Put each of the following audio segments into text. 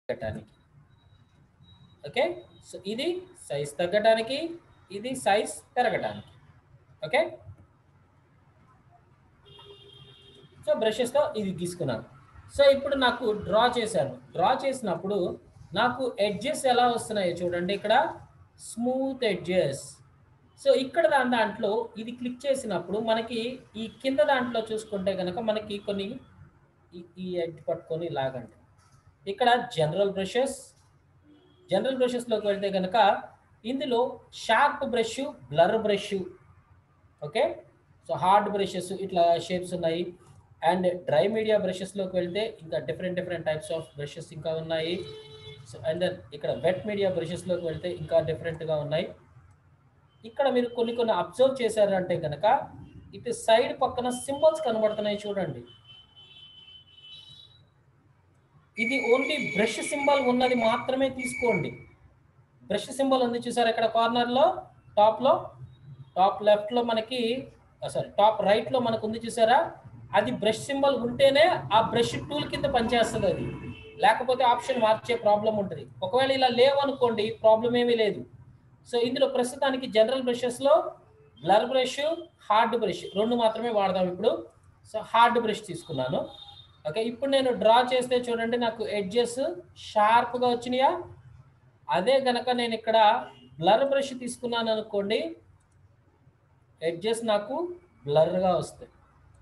తగ్గటానికి okay so ఇది size తగ్గటానికి ఇది సైజ్ పెరగటానికి ఓకే సో బ్రషెస్తో ఇది గీసుకున్నాను సో ఇప్పుడు నాకు డ్రా చేశాను డ్రా చేసినప్పుడు నాకు ఎడ్జెస్ ఎలా వస్తున్నాయో చూడండి ఇక్కడ స్మూత్ ఎడ్జెస్ సో ఇక్కడ దాని దాంట్లో ఇది క్లిక్ చేసినప్పుడు మనకి ఈ కింద దాంట్లో చూసుకుంటే కనుక మనకి కొన్ని ఈ- ఈ ఎడ్జ్ పట్టుకొని లాగండి ఇక్కడ జనరల్ బ్రషెస్ జనరల్ బ్రషెస్లోకి వెళ్తే కనుక ఇందులో sharp brush blur brush okay so hard brushes ఇట్లా షేప్స్ ఉన్నాయి అండ్ డ్రై మీడియా బ్రషెస్లోకి వెళ్తే ఇంకా different different types of brushes ఇంకా ఉన్నాయి సో అండ్ దెన్ ఇక్కడ వెట్ మీడియా బ్రషెస్లోకి వెళ్తే ఇంకా డిఫరెంట్గా ఉన్నాయి ఇక్కడ మీరు కొన్ని కొన్ని అబ్జర్వ్ చేశారంటే కనుక ఇటు సైడ్ పక్కన సింబల్స్ కనబడుతున్నాయి చూడండి ఇది ఓన్లీ బ్రష్ సింబల్ ఉన్నది మాత్రమే తీసుకోండి బ్రష్ సింబల్ ఉంది చూసారు ఇక్కడ కార్నర్లో టాప్లో టాప్ లెఫ్ట్లో మనకి సారీ టాప్ రైట్లో మనకు ఉంది చూసారా అది బ్రష్ సింబల్ ఉంటేనే ఆ బ్రష్ టూల్ కింద పనిచేస్తుంది అది లేకపోతే ఆప్షన్ మార్చే ప్రాబ్లం ఉంటుంది ఒకవేళ ఇలా లేవనుకోండి ప్రాబ్లం ఏమీ లేదు సో ఇందులో ప్రస్తుతానికి జనరల్ బ్రషెస్లో బ్లర్ బ్రష్ హార్డ్ బ్రష్ రెండు మాత్రమే వాడదాం ఇప్పుడు సో హార్డ్ బ్రష్ తీసుకున్నాను ఓకే ఇప్పుడు నేను డ్రా చేస్తే చూడండి నాకు ఎడ్జెస్ షార్ప్గా వచ్చినాయా అదే గనక నేను ఇక్కడ బ్లర్ బ్రష్ తీసుకున్నాను అనుకోండి ఎడ్జెస్ నాకు బ్లర్గా వస్తాయి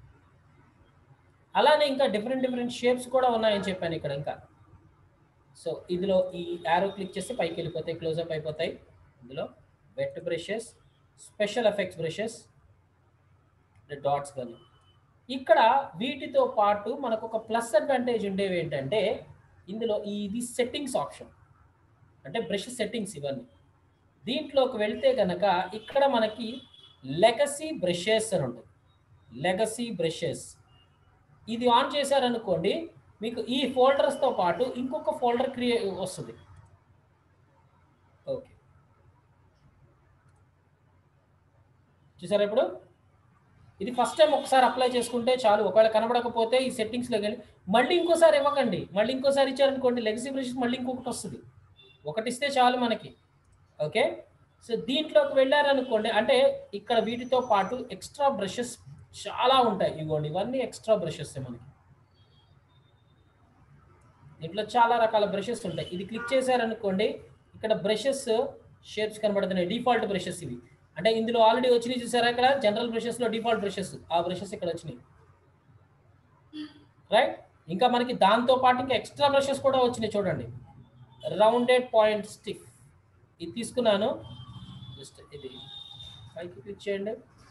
అలానే ఇంకా డిఫరెంట్ డిఫరెంట్ షేప్స్ కూడా ఉన్నాయని చెప్పాను ఇక్కడ ఇంకా సో ఇందులో ఈ యారో క్లిక్ చేస్తే పైకి వెళ్ళిపోతాయి క్లోజప్ అయిపోతాయి ఇందులో wet brushes special effects brushes dots కానీ ఇక్కడ వీటితో పాటు మనకు ఒక ప్లస్ అడ్వాంటేజ్ ఉండేవి ఏంటంటే ఇందులో ఇది సెట్టింగ్స్ ఆప్షన్ అంటే బ్రష్ సెట్టింగ్స్ ఇవన్నీ దీంట్లోకి వెళ్తే గనక ఇక్కడ మనకి లెగసీ బ్రషెస్ అని ఉంటుంది లెగసీ బ్రషెస్ ఇది ఆన్ చేశారనుకోండి మీకు ఈ ఫోల్డర్స్తో పాటు ఇంకొక ఫోల్డర్ క్రియేట్ వస్తుంది ఓకే చూసారా ఇప్పుడు ఇది ఫస్ట్ టైం ఒకసారి అప్లై చేసుకుంటే చాలు ఒకవేళ కనబడకపోతే ఈ సెట్టింగ్స్లోకి వెళ్ళి మళ్ళీ ఇంకోసారి ఇవ్వకండి మళ్ళీ ఇంకోసారి ఇచ్చారనుకోండి లెగసీ బ్రషెస్ మళ్ళీ ఇంకొకటి వస్తుంది ఒకటి ఇస్తే చాలు మనకి ఓకే సో దీంట్లోకి వెళ్ళారనుకోండి అంటే ఇక్కడ వీటితో పాటు ఎక్స్ట్రా బ్రషెస్ చాలా ఉంటాయి ఇవ్వండి ఇవన్నీ ఎక్స్ట్రా బ్రషెస్ మనకి దీంట్లో చాలా రకాల బ్రషెస్ ఉంటాయి ఇది క్లిక్ చేశారనుకోండి ఇక్కడ బ్రషెస్ షేప్స్ కనబడుతున్నాయి డిఫాల్ట్ బ్రషెస్ ఇవి అంటే ఇందులో ఆల్రెడీ వచ్చినాయి చూసారా ఇక్కడ జనరల్ బ్రషెస్లో డిఫాల్ట్ బ్రషెస్ ఆ బ్రషెస్ ఇక్కడ వచ్చినాయి రైట్ ఇంకా మనకి దాంతో పాటు ఇంకా ఎక్స్ట్రా బ్రషెస్ కూడా వచ్చినాయి చూడండి రౌండెడ్ పాయింట్ స్టిఫ్ ఇది తీసుకున్నాను జస్ట్ ఇది పైకి క్లిక్ చేయండి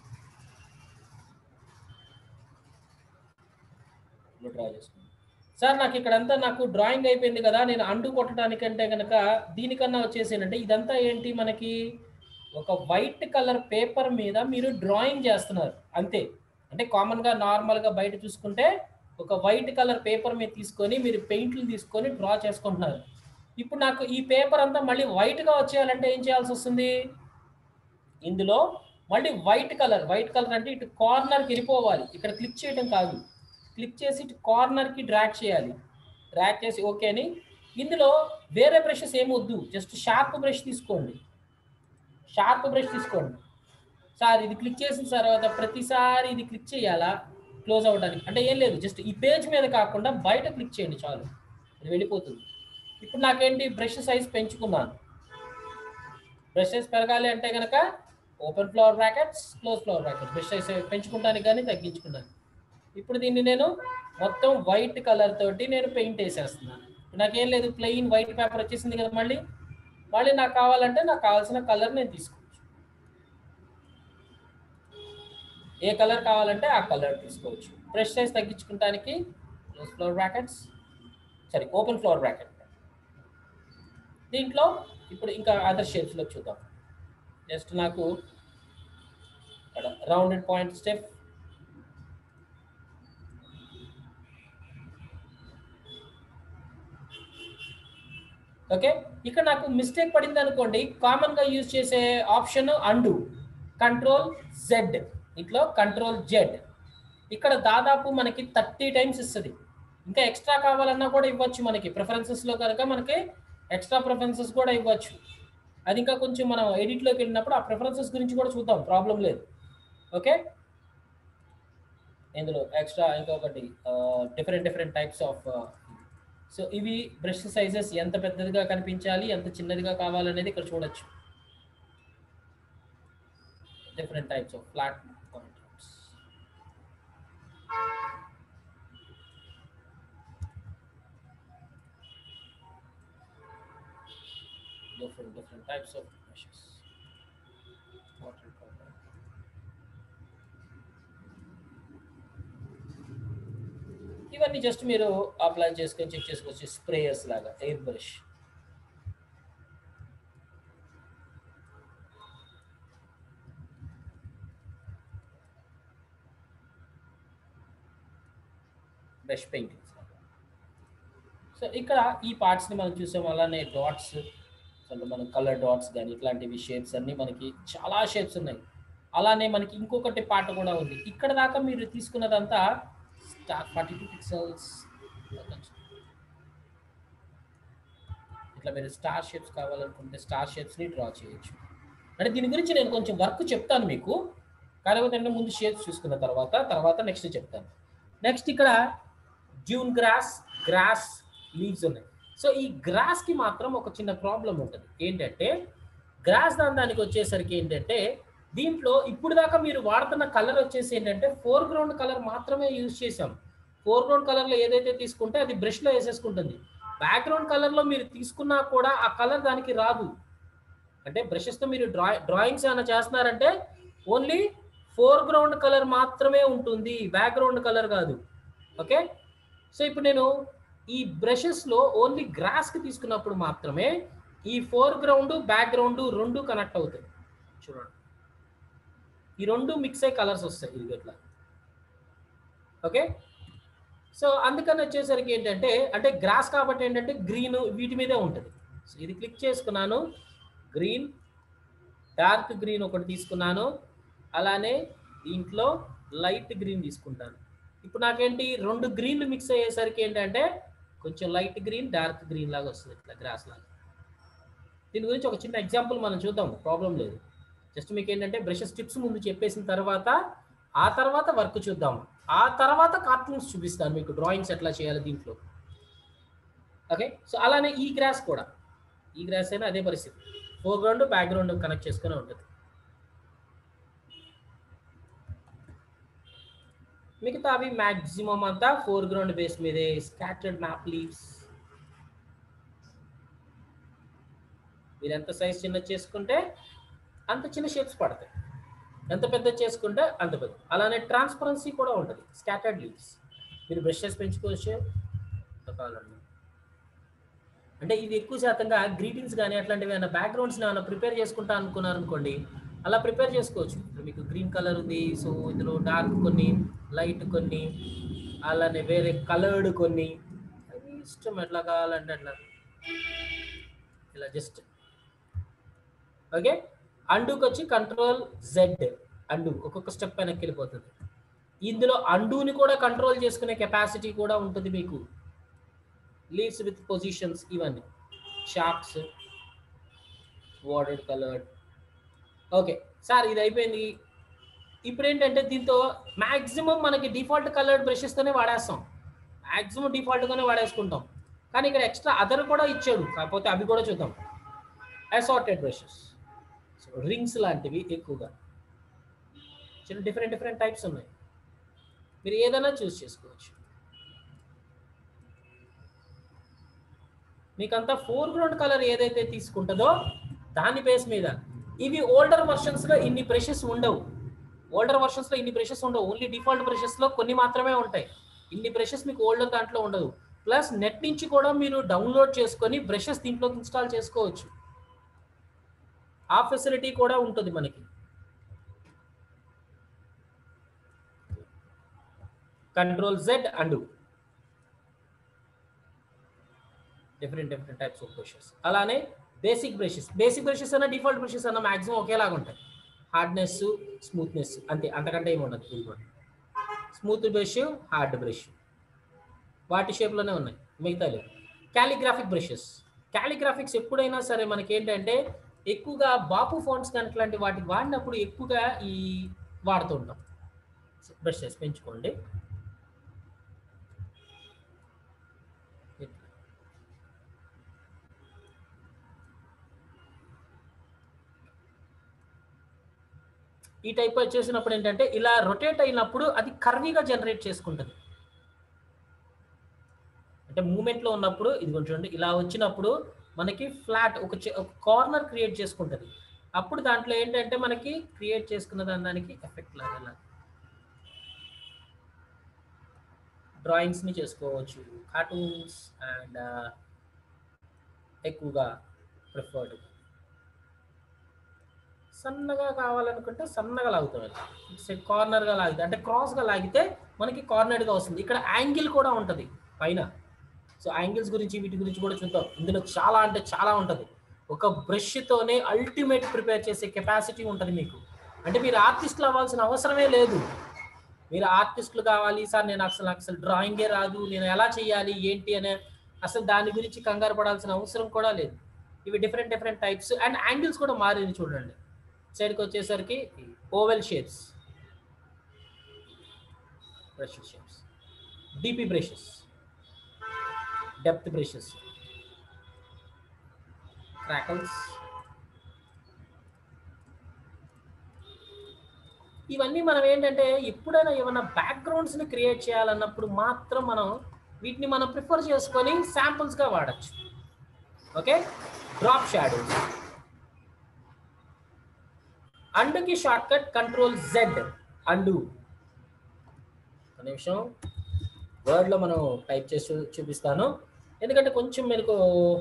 డ్రా చేసుకున్నాను సార్ నాకు ఇక్కడంతా నాకు డ్రాయింగ్ అయిపోయింది కదా నేను అండు కొట్టడానికంటే కనుక దీనికన్నా వచ్చేసేనంటే ఇదంతా ఏంటి మనకి ఒక వైట్ కలర్ పేపర్ మీద మీరు డ్రాయింగ్ చేస్తున్నారు అంతే అంటే కామన్గా నార్మల్గా బయట చూసుకుంటే ఒక వైట్ కలర్ పేపర్ మీద తీసుకొని మీరు పెయింట్లు తీసుకొని డ్రా చేసుకుంటున్నారు ఇప్పుడు నాకు ఈ పేపర్ అంతా మళ్ళీ వైట్గా వచ్చేయాలంటే ఏం చేయాల్సి వస్తుంది ఇందులో మళ్ళీ వైట్ కలర్ వైట్ కలర్ అంటే ఇటు కార్నర్కి వెళ్ళిపోవాలి ఇక్కడ క్లిక్ చేయడం కాదు క్లిక్ చేసి ఇటు కార్నర్కి డ్రాక్ చేయాలి డ్రాక్ చేసి ఓకే అని ఇందులో వేరే బ్రషెస్ ఏమొద్దు జస్ట్ షార్ప్ బ్రష్ తీసుకోండి షార్ప్ బ్రష్ తీసుకోండి సార్ ఇది క్లిక్ చేసిన తర్వాత ప్రతిసారి ఇది క్లిక్ చేయాలా క్లోజ్ అవ్వడానికి అంటే ఏం లేదు జస్ట్ ఈ పేజ్ మీద కాకుండా బయట క్లిక్ చేయండి చాలు ఇది వెళ్ళిపోతుంది ఇప్పుడు నాకేంటి బ్రష్ సైజ్ పెంచుకున్నాను బ్రష్ సైజ్ పెరగాలి అంటే కనుక open flower brackets close flower brackets brush size పెంచుకుంటానికి కానీ తగ్గించుకుంటాను ఇప్పుడు దీన్ని నేను మొత్తం వైట్ కలర్ తోటి నేను పెయింట్ వేసేస్తున్నాను నాకేం లేదు ప్లెయిన్ వైట్ పేపర్ వచ్చేసింది కదా మళ్ళీ మళ్ళీ నాకు కావాలంటే నాకు కావాల్సిన కలర్ నేను తీసుకోవచ్చు ఏ కలర్ కావాలంటే ఆ కలర్ తీసుకోవచ్చు బ్రష్ సైజ్ తగ్గించుకోవడానికి close flower brackets sorry open flower bracket దీంట్లో ఇప్పుడు ఇంకా అదర్ షేప్స్లో చూద్దాం జస్ట్ నాకు ఇక్కడ రౌండెడ్ పాయింట్ స్టెప్ ఓకే ఇక్కడ నాకు మిస్టేక్ పడింది అనుకోండి కామన్గా యూజ్ చేసే ఆప్షన్ అండు కంట్రోల్ జెడ్ ఇట్లా కంట్రోల్ జెడ్ ఇక్కడ దాదాపు మనకి థర్టీ టైమ్స్ ఇస్తుంది ఇంకా ఎక్స్ట్రా కావాలన్నా కూడా ఇవ్వచ్చు మనకి ప్రిఫరెన్సెస్లో కనుక మనకి ఎక్స్ట్రా ప్రిఫరెన్సెస్ కూడా ఇవ్వచ్చు అది ఇంకా కొంచెం మనం ఎడిట్లోకి వెళ్ళినప్పుడు ఆ ప్రిఫరెన్సెస్ గురించి కూడా చూద్దాం ప్రాబ్లం లేదు ఓకే ఇందులో ఎక్స్ట్రా ఇంకొకటి different different types of so ఇవి బ్రష్ సైజెస్ ఎంత పెద్దదిగా కనిపించాలి ఎంత చిన్నదిగా కావాలనేది ఇక్కడ చూడొచ్చు different types of flat contracts different different types of brushes. Watercolor. ఇవన్నీ జస్ట్ మీరు అప్లై చేసుకొని చెక్ చేసుకోవచ్చు స్ప్రేయర్స్ లాగా air brush brush paintings so ఇక్కడ ఈ పార్ట్స్ని మనం చూసాం అలానే డాట్స్ అంటే మనం కలర్ డాట్స్ కానీ ఇట్లాంటివి షేప్స్ అన్నీ మనకి చాలా షేప్స్ ఉన్నాయి అలానే మనకి ఇంకొకటి పార్ట్ కూడా ఉంది ఇక్కడ దాకా మీరు తీసుకున్నదంతా స్టార్ ఫార్టీ టూ పిక్సెల్స్ ఇట్లా మీరు స్టార్ షేప్స్ కావాలనుకుంటే స్టార్ షేప్స్ని డ్రా చేయొచ్చు అంటే దీని గురించి నేను కొంచెం వర్క్ చెప్తాను మీకు కాకపోతే అంటే ముందు షేప్స్ చూసుకున్న తర్వాత తర్వాత నెక్స్ట్ చెప్తాను నెక్స్ట్ ఇక్కడ డ్యూన్ గ్రాస్ గ్రాస్ లీవ్స్ ఉన్నాయి సో ఈ గ్రాస్కి మాత్రం ఒక చిన్న ప్రాబ్లం ఉంటుంది ఏంటంటే గ్రాస్ దాని దానికి వచ్చేసరికి ఏంటంటే దీంట్లో ఇప్పుడు దాకా మీరు వాడుతున్న కలర్ వచ్చేసి ఏంటంటే ఫోర్ గ్రౌండ్ కలర్ మాత్రమే యూజ్ చేసాం ఫోర్ గ్రౌండ్ కలర్లో ఏదైతే తీసుకుంటే అది బ్రష్లో వేసేసుకుంటుంది బ్యాక్గ్రౌండ్ కలర్లో మీరు తీసుకున్నా కూడా ఆ కలర్ దానికి రాదు అంటే బ్రషెస్తో మీరు డ్రా డ్రాయింగ్స్ ఏమైనా చేస్తున్నారంటే ఓన్లీ ఫోర్ గ్రౌండ్ కలర్ మాత్రమే ఉంటుంది బ్యాక్గ్రౌండ్ కలర్ కాదు ఓకే సో ఇప్పుడు నేను ఈ బ్రషెస్లో ఓన్లీ గ్రాస్కి తీసుకున్నప్పుడు మాత్రమే ఈ ఫోర్ గ్రౌండ్ బ్యాక్గ్రౌండ్ రెండు కనెక్ట్ అవుతాయి చూడండి ఈ రెండు మిక్స్ అయ్యి కలర్స్ వస్తాయి ఇది ఇట్లా ఓకే సో అందుకని వచ్చేసరికి ఏంటంటే అంటే గ్రాస్ కాబట్టి ఏంటంటే గ్రీన్ వీటి మీదే ఉంటుంది సో ఇది క్లిక్ చేసుకున్నాను గ్రీన్ డార్క్ గ్రీన్ ఒకటి తీసుకున్నాను అలానే దీంట్లో లైట్ గ్రీన్ తీసుకుంటాను ఇప్పుడు నాకేంటి రెండు గ్రీన్లు మిక్స్ అయ్యేసరికి ఏంటంటే కొంచెం లైట్ గ్రీన్ డార్క్ గ్రీన్ లాగా వస్తుంది ఇట్లా గ్రాస్ లాగా దీని గురించి ఒక చిన్న ఎగ్జాంపుల్ మనం చూద్దాం ప్రాబ్లం లేదు జస్ట్ మీకు ఏంటంటే బ్రషెస్ టిప్స్ ముందు చెప్పేసిన తర్వాత ఆ తర్వాత వర్క్ చూద్దాం ఆ తర్వాత కార్టూన్స్ చూపిస్తాను మీకు డ్రాయింగ్స్ ఎట్లా చేయాలి దీంట్లో ఓకే సో అలానే ఈ గ్రాస్ కూడా ఈ గ్రాస్ అయినా అదే పరిస్థితి ఫోర్గ్రౌండ్ బ్యాక్గ్రౌండ్ కనెక్ట్ చేసుకుని ఉంటుంది మిగతా అవి మ్యాక్సిమం అంతా ఫోర్ గ్రౌండ్ బేస్ మీదే స్కాటర్డ్ మ్యాప్ లీవ్స్ మీరు ఎంత సైజ్ చిన్న చేసుకుంటే అంత చిన్న షేప్స్ పడతాయి ఎంత పెద్ద చేసుకుంటే అంత పెద్ద అలానే ట్రాన్స్పరెన్సీ కూడా ఉంటుంది స్కాటర్డ్ లీవ్స్ మీరు బ్రషెస్ పెంచుకోవచ్చు కావాలండి అంటే ఇది ఎక్కువ శాతంగా గ్రీటింగ్స్ కానీ అట్లాంటివి ఏమైనా బ్యాక్గ్రౌండ్స్ ఏమైనా ప్రిపేర్ చేసుకుంటా అనుకున్నారు అనుకోండి అలా ప్రిపేర్ చేసుకోవచ్చు ఇప్పుడు మీకు గ్రీన్ కలర్ ఉంది సో ఇందులో డార్క్ కొన్ని లైట్ కొన్ని అలానే వేరే కలర్డ్ కొన్ని అది ఇష్టం ఎట్లా కావాలంటే అట్లా ఇలా జస్ట్ ఓకే అండుకి వచ్చి కంట్రోల్ జెడ్ అండు ఒక్కొక్క స్టెప్ వెనక్కి వెళ్ళిపోతుంది ఇందులో అండుని కూడా కంట్రోల్ చేసుకునే కెపాసిటీ కూడా ఉంటుంది మీకు లీవ్స్ విత్ పొజిషన్స్ ఇవన్నీ sharps wetted coloured okay sir ఇది అయిపోయింది ఇప్పుడు ఏంటంటే దీంతో మ్యాక్సిమం మనకి డిఫాల్ట్ కలర్డ్ బ్రషెస్తోనే వాడేస్తాం మ్యాక్సిమం డిఫాల్ట్గానే వాడేసుకుంటాం కానీ ఇక్కడ ఎక్స్ట్రా అదర్ కూడా ఇచ్చాడు కాకపోతే అవి కూడా చూద్దాం అసార్టెడ్ బ్రషెస్ సో రింగ్స్ లాంటివి ఎక్కువగా చిన్న డిఫరెంట్ డిఫరెంట్ టైప్స్ ఉన్నాయి మీరు ఏదైనా చూస్ చేసుకోవచ్చు మీకంతా ఫోర్ గ్రౌండ్ కలర్ ఏదైతే తీసుకుంటుందో దాని బేస్ మీద ఇవి ఓల్డర్ వర్షన్స్లో ఇన్ని బ్రషెస్ ఉండవు ఓల్డర్ వర్షన్స్లో ఇన్ని బ్రషెస్ ఉండవు ఓన్లీ డిఫాల్ట్ బ్రషెస్లో కొన్ని మాత్రమే ఉంటాయి ఇన్ని బ్రషెస్ మీకు ఓల్డర్ దాంట్లో ఉండదు ప్లస్ నెట్ నుంచి కూడా మీరు డౌన్లోడ్ చేసుకొని బ్రషెస్ దీంట్లోకి ఇన్స్టాల్ చేసుకోవచ్చు ఆ ఫెసిలిటీ కూడా ఉంటుంది మనకి control Z undo different different types of brushes అలానే బేసిక్ బ్రషెస్ బేసిక్ బ్రషెస్ అన్న డిఫాల్ట్ బ్రషెస్ అన్న మాక్సిమం ఒకేలాగా ఉంటాయి హార్డ్నెస్ స్మూత్నెస్ అంతే అంతకంటే ఏమి ఉండదు ఇది కూడా స్మూత్ బ్రష్ హార్డ్ బ్రష్ వాటి షేప్లోనే ఉన్నాయి మిగతా లేవు క్యాలిగ్రాఫిక్ బ్రషెస్ క్యాలిగ్రాఫిక్స్ ఎప్పుడైనా సరే మనకి ఏంటంటే ఎక్కువగా బాపు ఫోన్స్ కానీ ఇట్లాంటి వాటికి వాడినప్పుడు ఎక్కువగా ఈ వాడుతూ ఉంటాం బ్రషెస్ పెంచుకోండి ఈ టైప్ వచ్చేసినప్పుడు ఏంటంటే ఇలా రొటేట్ అయినప్పుడు అది కర్వీగా జనరేట్ చేసుకుంటుంది అంటే మూమెంట్లో ఉన్నప్పుడు ఇది చూడండి ఇలా వచ్చినప్పుడు మనకి ఫ్లాట్ ఒక చే- ఒక కార్నర్ క్రియేట్ చేసుకుంటుంది అప్పుడు దాంట్లో ఏంటంటే మనకి క్రియేట్ చేసుకున్న దాని దానికి ఎఫెక్ట్ లాగా ఇలా డ్రాయింగ్స్ని చేసుకోవచ్చు కార్టూన్స్ అండ్ ఎక్కువగా ప్రిఫర్డ్ సన్నగా కావాలనుకుంటే సన్నగా లాగుతాం సెట్ కార్నర్గా లాగితే అంటే క్రాస్గా లాగితే మనకి కార్నర్గా వస్తుంది ఇక్కడ యాంగిల్ కూడా ఉంటుంది పైన సో యాంగిల్స్ గురించి వీటి గురించి కూడా చూద్దాం ఇందులో చాలా అంటే చాలా ఉంటుంది ఒక బ్రష్తోనే అల్టిమేట్ ప్రిపేర్ చేసే కెపాసిటీ ఉంటుంది మీకు అంటే మీరు ఆర్టిస్టులు అవ్వాల్సిన అవసరమే లేదు మీరు ఆర్టిస్టులు కావాలి సార్ నేను అసలు నాకు అసలు డ్రాయింగే రాదు నేను ఎలా చేయాలి ఏంటి అనే అసలు దాని గురించి కంగారు పడాల్సిన అవసరం కూడా లేదు ఇవి different different types and angles కూడా మారింది చూడండి సైడ్కి వచ్చేసరికి oval shapes brush shapes DP brushes depth brushes crackles ఇవన్నీ మనం ఏంటంటే ఎప్పుడైనా ఏమైనా బ్యాక్గ్రౌండ్స్ని క్రియేట్ చేయాలన్నప్పుడు మాత్రం మనం వీటిని మనం ప్రిఫర్ చేసుకొని శాంపుల్స్గా వాడచ్చు ఓకే డ్రాప్ షాడోస్ అండుకి shortcut control Z undo ఒక నిమిషం వర్డ్లో మనం టైప్ చేసి చూ- చూపిస్తాను ఎందుకంటే కొంచెం మీకు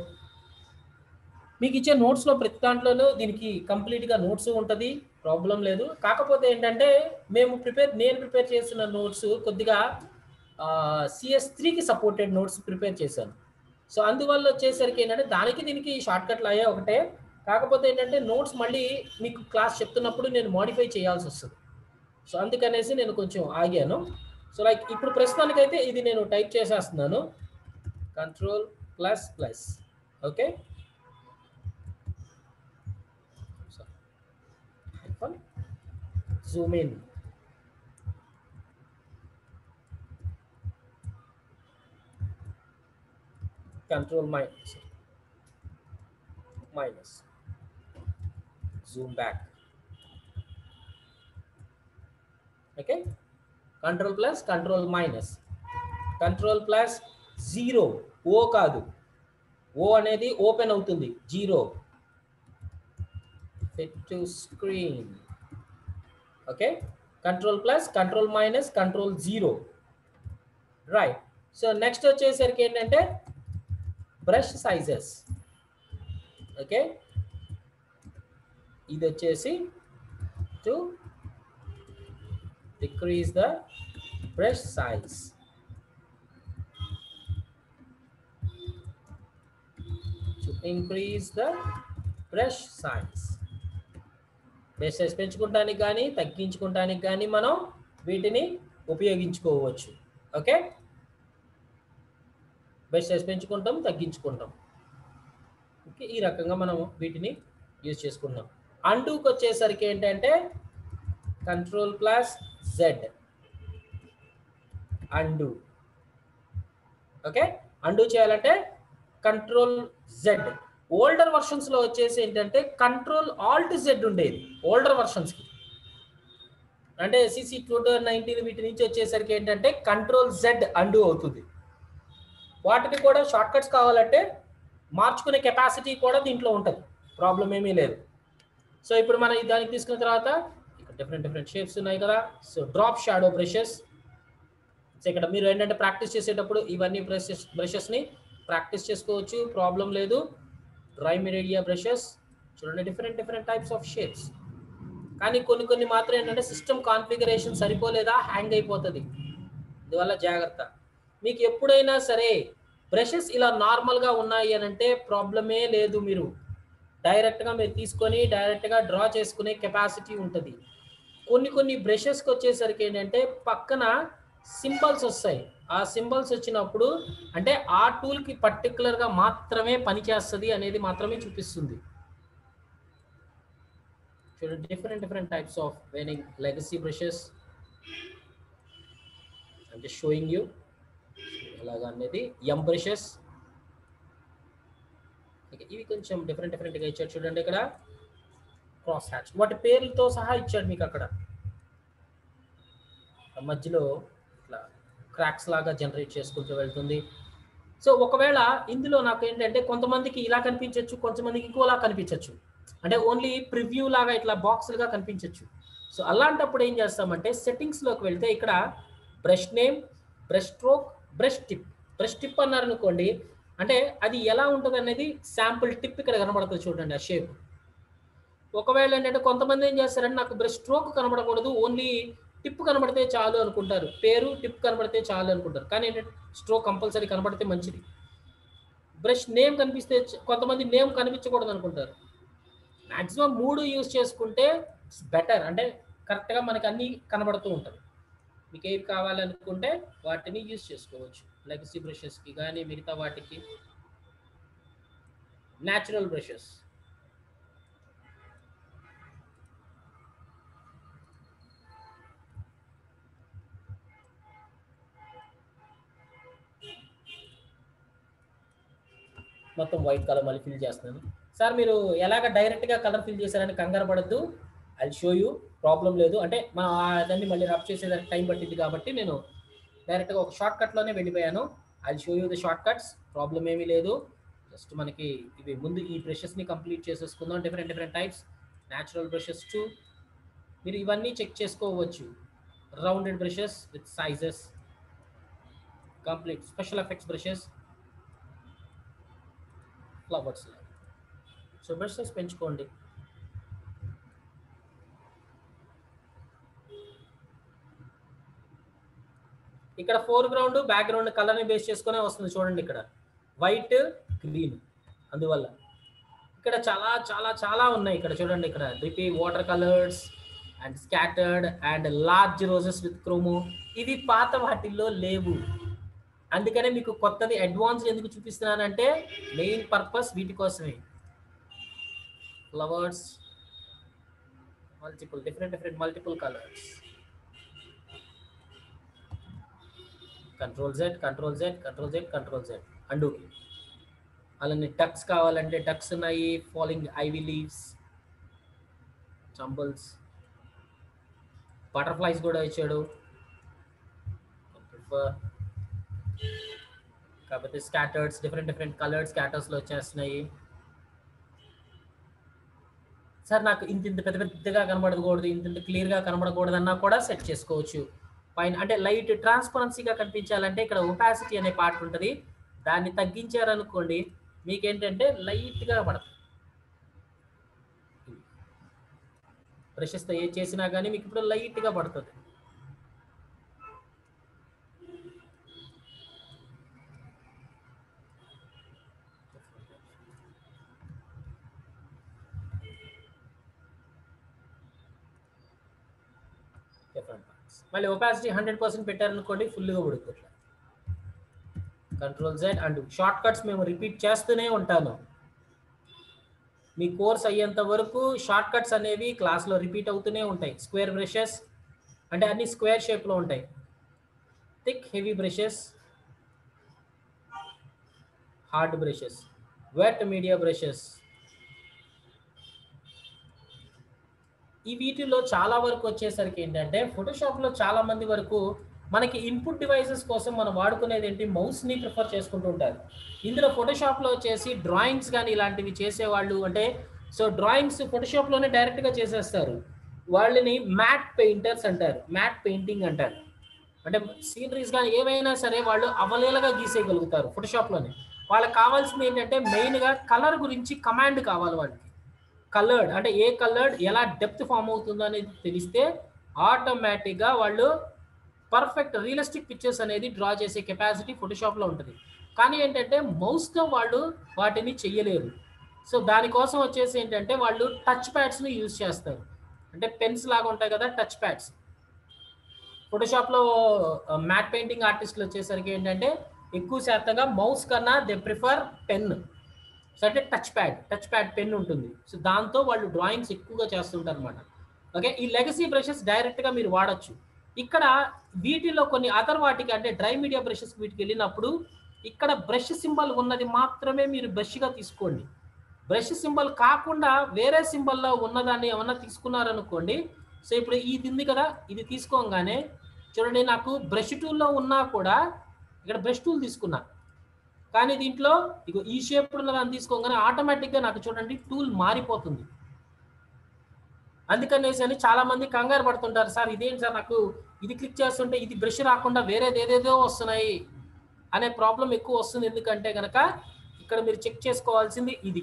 మీకు ఇచ్చే నోట్స్లో ప్రతి దాంట్లోనూ దీనికి కంప్లీట్గా నోట్స్ ఉంటుంది ప్రాబ్లం లేదు కాకపోతే ఏంటంటే మేము ప్రిపేర్ నేను ప్రిపేర్ చేసిన నోట్స్ కొద్దిగా సిఎస్ త్రీకి సపోర్టెడ్ నోట్స్ ప్రిపేర్ చేశాను సో అందువల్ల వచ్చేసరికి ఏంటంటే దానికి దీనికి షార్ట్ కట్లు అయ్యా ఒకటే కాకపోతే ఏంటంటే నోట్స్ మళ్ళీ మీకు క్లాస్ చెప్తున్నప్పుడు నేను మోడిఫై చేయాల్సి వస్తుంది సో అందుకనేసి నేను కొంచెం ఆగాను సో లైక్ ఇప్పుడు ప్రస్తుతానికైతే ఇది నేను టైప్ చేసేస్తున్నాను control plus plus okay zoom in control minus minus zoom back okay control plus control minus control plus zero O కాదు ఓ అనేది ఓపెన్ అవుతుంది zero fit to screen okay control plus control minus control zero right so next వచ్చేసరికి ఏంటంటే brush sizes okay ఇది వచ్చేసి to decrease the brush size to increase the brush size brush size పెంచుకుంటానికి కానీ తగ్గించుకుంటానికి కానీ మనం వీటిని ఉపయోగించుకోవచ్చు ఓకే బ్రష్ సైజ్ పెంచుకుంటాం తగ్గించుకుంటాం ఓకే ఈ రకంగా మనం వీటిని యూజ్ చేసుకుంటాం అండూకి వచ్చేసరికి ఏంటంటే control plus Z and okay undo చేయాలంటే కంట్రోల్ జెడ్ ఓల్డర్ వర్షన్స్ లో వచ్చేసి ఏంటంటే కంట్రోల్ ఆల్ట్ జెడ్ ఉండేది ఓల్డర్ వర్షన్స్ కి అంటే సిసి టూ థౌజండ్ నైన్టీన్ వీటి నుంచి వచ్చేసరికి ఏంటంటే కంట్రోల్ జెడ్ అండు అవుతుంది వాటిని కూడా షార్ట్ కట్స్ కావాలంటే మార్చుకునే కెపాసిటీ కూడా దీంట్లో ఉంటుంది ప్రాబ్లం ఏమీ లేదు సో ఇప్పుడు మనం ఈ దానికి తీసుకున్న తర్వాత ఇక్కడ డిఫరెంట్ డిఫరెంట్ షేప్స్ ఉన్నాయి కదా so drop shadow brushes so ఇక్కడ మీరు ఏంటంటే ప్రాక్టీస్ చేసేటప్పుడు ఇవన్నీ బ్రషెస్ బ్రషెస్ని ప్రాక్టీస్ చేసుకోవచ్చు ప్రాబ్లం లేదు డ్రై మీడియా బ్రషెస్ చూడండి different different types of shapes కానీ కొన్ని కొన్ని మాత్రం ఏంటంటే సిస్టమ్ కాన్ఫిగరేషన్ సరిపోలేదా హ్యాంగ్ అయిపోతుంది అందువల్ల జాగ్రత్త మీకు ఎప్పుడైనా సరే బ్రషెస్ ఇలా నార్మల్గా ఉన్నాయి అని అంటే ప్రాబ్లమే లేదు మీరు డైరెక్ట్గా మీరు తీసుకొని డైరెక్ట్గా డ్రా చేసుకునే కెపాసిటీ ఉంటుంది కొన్ని కొన్ని బ్రషెస్కి వచ్చేసరికి ఏంటంటే పక్కన సింబల్స్ వస్తాయి ఆ సింబల్స్ వచ్చినప్పుడు అంటే ఆ టూల్కి పర్టికులర్గా మాత్రమే పనిచేస్తుంది అనేది మాత్రమే చూపిస్తుంది చూడండి డిఫరెంట్ డిఫరెంట్ టైప్స్ ఆఫ్ వెనింగ్ లెగసీ బ్రషెస్ అంటే షోయింగ్ యూ ఎలాగా అనేది ఎం బ్రషెస్ ఇవి కొంచెం డిఫరెంట్ డిఫరెంట్గా ఇచ్చాడు చూడండి ఇక్కడ క్రాస్ హ్యాచ్ వాటి పేర్లతో సహా ఇచ్చాడు మీకు అక్కడ మధ్యలో ఇట్లా క్రాక్స్ లాగా జనరేట్ చేసుకుంటూ వెళ్తుంది సో ఒకవేళ ఇందులో నాకు ఏంటంటే కొంతమందికి ఇలా కనిపించవచ్చు కొంతమందికి ఇంకోలా కనిపించవచ్చు అంటే ఓన్లీ ప్రివ్యూ లాగా ఇట్లా బాక్స్లుగా కనిపించవచ్చు సో అలాంటప్పుడు ఏం చేస్తామంటే సెట్టింగ్స్లోకి వెళ్తే ఇక్కడ brush name brush stroke brush tip brush tip అన్నారు అనుకోండి అంటే అది ఎలా ఉంటుంది అనేది శాంపుల్ టిప్ ఇక్కడ కనబడుతుంది చూడండి ఆ షేప్ ఒకవేళ ఏంటంటే కొంతమంది ఏం చేస్తారంటే నాకు బ్రష్ స్ట్రోక్ కనబడకూడదు ఓన్లీ టిప్ కనబడితే చాలు అనుకుంటారు పేరు టిప్ కనబడితే చాలు అనుకుంటారు కానీ ఏంటంటే స్ట్రోక్ కంపల్సరీ కనబడితే మంచిది బ్రష్ నేమ్ కనిపిస్తే చ- కొంతమంది నేమ్ కనిపించకూడదు అనుకుంటారు మ్యాక్సిమం మూడు యూజ్ చేసుకుంటే బెటర్ అంటే కరెక్ట్గా మనకి అన్నీ కనబడుతూ ఉంటాయి మీకు ఏవి కావాలనుకుంటే వాటిని యూజ్ చేసుకోవచ్చు లెగసీ బ్రషెస్కి కానీ మిగతా వాటికి న్యాచురల్ బ్రషెస్ మొత్తం వైట్ కలర్ మళ్ళీ ఫిల్ చేస్తున్నాను సార్ మీరు ఎలాగ డైరెక్ట్గా కలర్ ఫిల్ చేశారని కంగారు పడద్దు ఐ షో యూ ప్రాబ్లం లేదు అంటే మనం ఆ దాన్ని మళ్ళీ రబ్ చేసేదానికి టైం పట్టింది కాబట్టి నేను డైరెక్ట్గా ఒక షార్ట్ కట్లోనే వెళ్ళిపోయాను I show you the shortcuts problem ఏమీ లేదు జస్ట్ మనకి ఇవి ముందు ఈ బ్రషెస్ని కంప్లీట్ చేసేసుకుందాం different different types natural brushes టు మీరు ఇవన్నీ చెక్ చేసుకోవచ్చు rounded brushes with sizes complete special effects brushes flowers so brushes పెంచుకోండి ఇక్కడ ఫోర్ గ్రౌండ్ బ్యాక్గ్రౌండ్ కలర్ని బేస్ చేసుకునే వస్తుంది చూడండి ఇక్కడ వైట్ గ్రీన్ అందువల్ల ఇక్కడ చాలా చాలా చాలా ఉన్నాయి ఇక్కడ చూడండి ఇక్కడ రిపీ watercolours and scattered and large roses with క్రోమో ఇవి పాత వాటిల్లో లేవు అందుకనే మీకు కొత్తది అడ్వాన్స్ ఎందుకు చూపిస్తున్నానంటే మెయిన్ పర్పస్ వీటి కోసమే flowers multiple different different multiple colours control Z control Z control Z control Z అండుకి అలానే టక్స్ కావాలంటే టక్స్ ఉన్నాయి ఫాలింగ్ ఐవి లీవ్స్ చంబల్స్ బటర్ఫ్లైస్ కూడా ఇచ్చాడు కాకపోతే స్కాటర్స్ డిఫరెంట్ డిఫరెంట్ కలర్స్ స్కాటర్స్లో వచ్చేస్తున్నాయి సార్ నాకు ఇంత ఇంత పెద్ద పెద్దగా కనబడకూడదు ఇంత ఇంత క్లియర్గా కనబడకూడదు అన్నా కూడా సెట్ చేసుకోవచ్చు పైన అంటే లైట్ ట్రాన్స్పరెన్సీగా కనిపించాలంటే ఇక్కడ ఒపాసిటీ అనే పార్ట్ ఉంటుంది దాన్ని తగ్గించారనుకోండి మీకేంటంటే లైట్గా పడుతుంది బ్రషెస్తో ఏ చేసినా కానీ మీకు ఇప్పుడు లైట్గా పడుతుంది డిఫరెంట్ పార్ట్స్ మళ్ళీ ఒపాసిటీ హండ్రెడ్ పర్సెంట్ పెట్టారనుకోండి ఫుల్గా ఉడుకుతుంది control Z and shortcuts మేము రిపీట్ చేస్తూనే ఉంటాను మీ కోర్స్ అయ్యేంత వరకు షార్ట్ కట్స్ అనేవి క్లాస్లో రిపీట్ అవుతూనే ఉంటాయి స్క్వేర్ బ్రషెస్ అంటే అన్ని స్క్వేర్ షేప్లో ఉంటాయి thick heavy brushes hard brushes wet media brushes ఈ వీటిలో చాలా వరకు వచ్చేసరికి ఏంటంటే ఫోటోషాప్లో చాలా మంది వరకు మనకి ఇన్పుట్ డివైసెస్ కోసం మనం వాడుకునేది ఏంటి మౌస్ని ప్రిఫర్ చేసుకుంటూ ఉంటారు ఇందులో ఫోటోషాప్లో వచ్చేసి డ్రాయింగ్స్ కానీ ఇలాంటివి చేసేవాళ్ళు అంటే సో డ్రాయింగ్స్ ఫోటోషాప్లోనే డైరెక్ట్గా చేసేస్తారు వాళ్ళని మ్యాట్ పెయింటర్స్ అంటారు మ్యాట్ పెయింటింగ్ అంటారు అంటే సీనరీస్ కానీ ఏవైనా సరే వాళ్ళు అవలేలగా గీసేయగలుగుతారు ఫోటోషాప్లోనే వాళ్ళకి కావాల్సింది ఏంటంటే మెయిన్గా కలర్ గురించి కమాండ్ కావాలి వాళ్ళకి కలర్డ్ అంటే ఏ కలర్డ్ ఎలా డెప్త్ ఫామ్ అవుతుందో అనేది తెలిస్తే ఆటోమేటిక్గా వాళ్ళు పర్ఫెక్ట్ రియలిస్టిక్ పిక్చర్స్ అనేది డ్రా చేసే కెపాసిటీ ఫోటోషాప్లో ఉంటుంది కానీ ఏంటంటే మౌస్తో వాళ్ళు వాటిని చెయ్యలేరు సో దానికోసం వచ్చేసి ఏంటంటే వాళ్ళు టచ్ ప్యాడ్స్ని యూజ్ చేస్తారు అంటే పెన్స్ లాగా ఉంటాయి కదా టచ్ ప్యాడ్స్ ఫోటోషాప్లో మ్యాట్ పెయింటింగ్ ఆర్టిస్టులు వచ్చేసరికి ఏంటంటే ఎక్కువ శాతంగా మౌస్ కన్నా దే ప్రిఫర్ పెన్ సో అంటే touch pad touch pad pen ఉంటుంది సో దాంతో వాళ్ళు డ్రాయింగ్స్ ఎక్కువగా చేస్తుంటారు అనమాట ఓకే ఈ లెగసీ బ్రషెస్ డైరెక్ట్గా మీరు వాడచ్చు ఇక్కడ వీటిలో కొన్ని అదర్ వాటికి అంటే డ్రై మీడియా బ్రషెస్ వీటికి వెళ్ళినప్పుడు ఇక్కడ బ్రష్ సింబల్ ఉన్నది మాత్రమే మీరు బ్రష్గా తీసుకోండి బ్రష్ సింబల్ కాకుండా వేరే సింబల్లో ఉన్నదాన్ని ఏమన్నా తీసుకున్నారనుకోండి సో ఇప్పుడు ఇది ఉంది కదా ఇది తీసుకోగానే చూడండి నాకు బ్రష్ టూల్లో ఉన్నా కూడా ఇక్కడ బ్రష్ టూల్ తీసుకున్నా కానీ దీంట్లో ఇగో ఈ షేప్ ఉన్న దాన్ని తీసుకోగానే ఆటోమేటిక్గా నాకు చూడండి టూల్ మారిపోతుంది అందుకనేసి అని చాలా మంది కంగారు పడుతుంటారు సార్ ఇదేంటి సార్ నాకు ఇది క్లిక్ చేస్తుంటే ఇది బ్రష్ రాకుండా వేరేది ఏదేదో వస్తున్నాయి అనే ప్రాబ్లం ఎక్కువ వస్తుంది ఎందుకంటే కనుక ఇక్కడ మీరు చెక్ చేసుకోవాల్సింది ఇది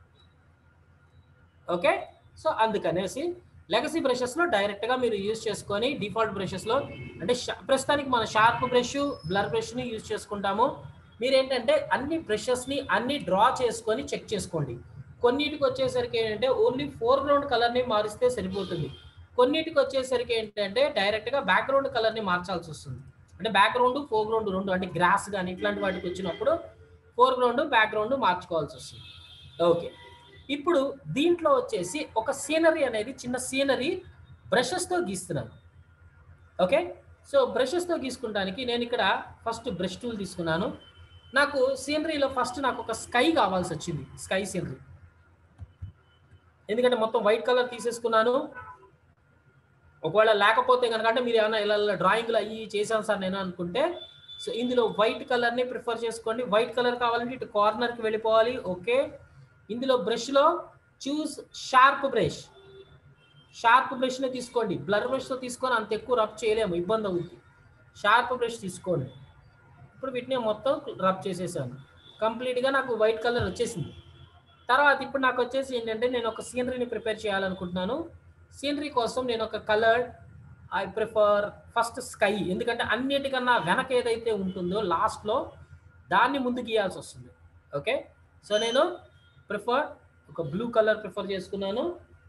ఓకే సో అందుకనేసి లెగసీ బ్రషెస్లో డైరెక్ట్గా మీరు యూజ్ చేసుకొని డిఫాల్ట్ బ్రషెస్లో అంటే షా- ప్రస్తుతానికి మన షార్ప్ బ్రష్ బ్లర్ బ్రష్ని యూజ్ చేసుకుంటాము మీరేంటంటే అన్ని బ్రషెస్ని అన్ని డ్రా చేసుకొని చెక్ చేసుకోండి కొన్నిటికి వచ్చేసరికి ఏంటంటే ఓన్లీ ఫోర్ గ్రౌండ్ కలర్ని మారిస్తే సరిపోతుంది కొన్నిటికి వచ్చేసరికి ఏంటంటే డైరెక్ట్గా బ్యాక్గ్రౌండ్ కలర్ని మార్చాల్సి వస్తుంది అంటే బ్యాక్గ్రౌండ్ ఫోర్ గ్రౌండ్ రెండు అంటే గ్రాస్ కానీ ఇట్లాంటి వాటికి వచ్చినప్పుడు ఫోర్ గ్రౌండ్ బ్యాక్గ్రౌండ్ మార్చుకోవాల్సి వస్తుంది ఓకే ఇప్పుడు దీంట్లో వచ్చేసి ఒక సీనరీ అనేది చిన్న సీనరీ బ్రషెస్తో గీస్తున్నాను ఓకే సో బ్రషెస్తో గీసుకుంటానికి నేను ఇక్కడ ఫస్ట్ బ్రష్ టూల్ తీసుకున్నాను నాకు సీనరీలో ఫస్ట్ నాకు ఒక స్కై కావాల్సి వచ్చింది స్కై సీనరీ ఎందుకంటే మొత్తం వైట్ కలర్ తీసేసుకున్నాను ఒకవేళ లేకపోతే కనుక అంటే మీరు ఏమైనా ఇలా ఇలా డ్రాయింగ్లు అయ్యి చేశాను సార్ నేను అనుకుంటే సో ఇందులో వైట్ కలర్ని ప్రిఫర్ చేసుకోండి వైట్ కలర్ కావాలంటే ఇటు కార్నర్కి వెళ్ళిపోవాలి ఓకే ఇందులో బ్రష్లో చూస్ షార్ప్ బ్రష్ షార్ప్ బ్రష్ని తీసుకోండి బ్లర్ బ్రష్తో తీసుకొని అంత ఎక్కువ రబ్ చేయలేము ఇబ్బంది అవుతుంది షార్ప్ బ్రష్ తీసుకోండి ఇప్పుడు వీటిని మొత్తం రబ్ చేసేసాను కంప్లీట్గా నాకు వైట్ కలర్ వచ్చేసింది తర్వాత ఇప్పుడు నాకు వచ్చేసి ఏంటంటే నేను ఒక సీనరీని ప్రిపేర్ చేయాలనుకుంటున్నాను సీనరీ కోసం నేను ఒక colour I prefer first sky ఎందుకంటే అన్నిటికన్నా వెనక ఏదైతే ఉంటుందో లాస్ట్లో దాన్ని ముందు గీయాల్సి వస్తుంది ఓకే సో నేను ప్రిఫర్ ఒక బ్లూ కలర్ ప్రిఫర్ చేసుకున్నాను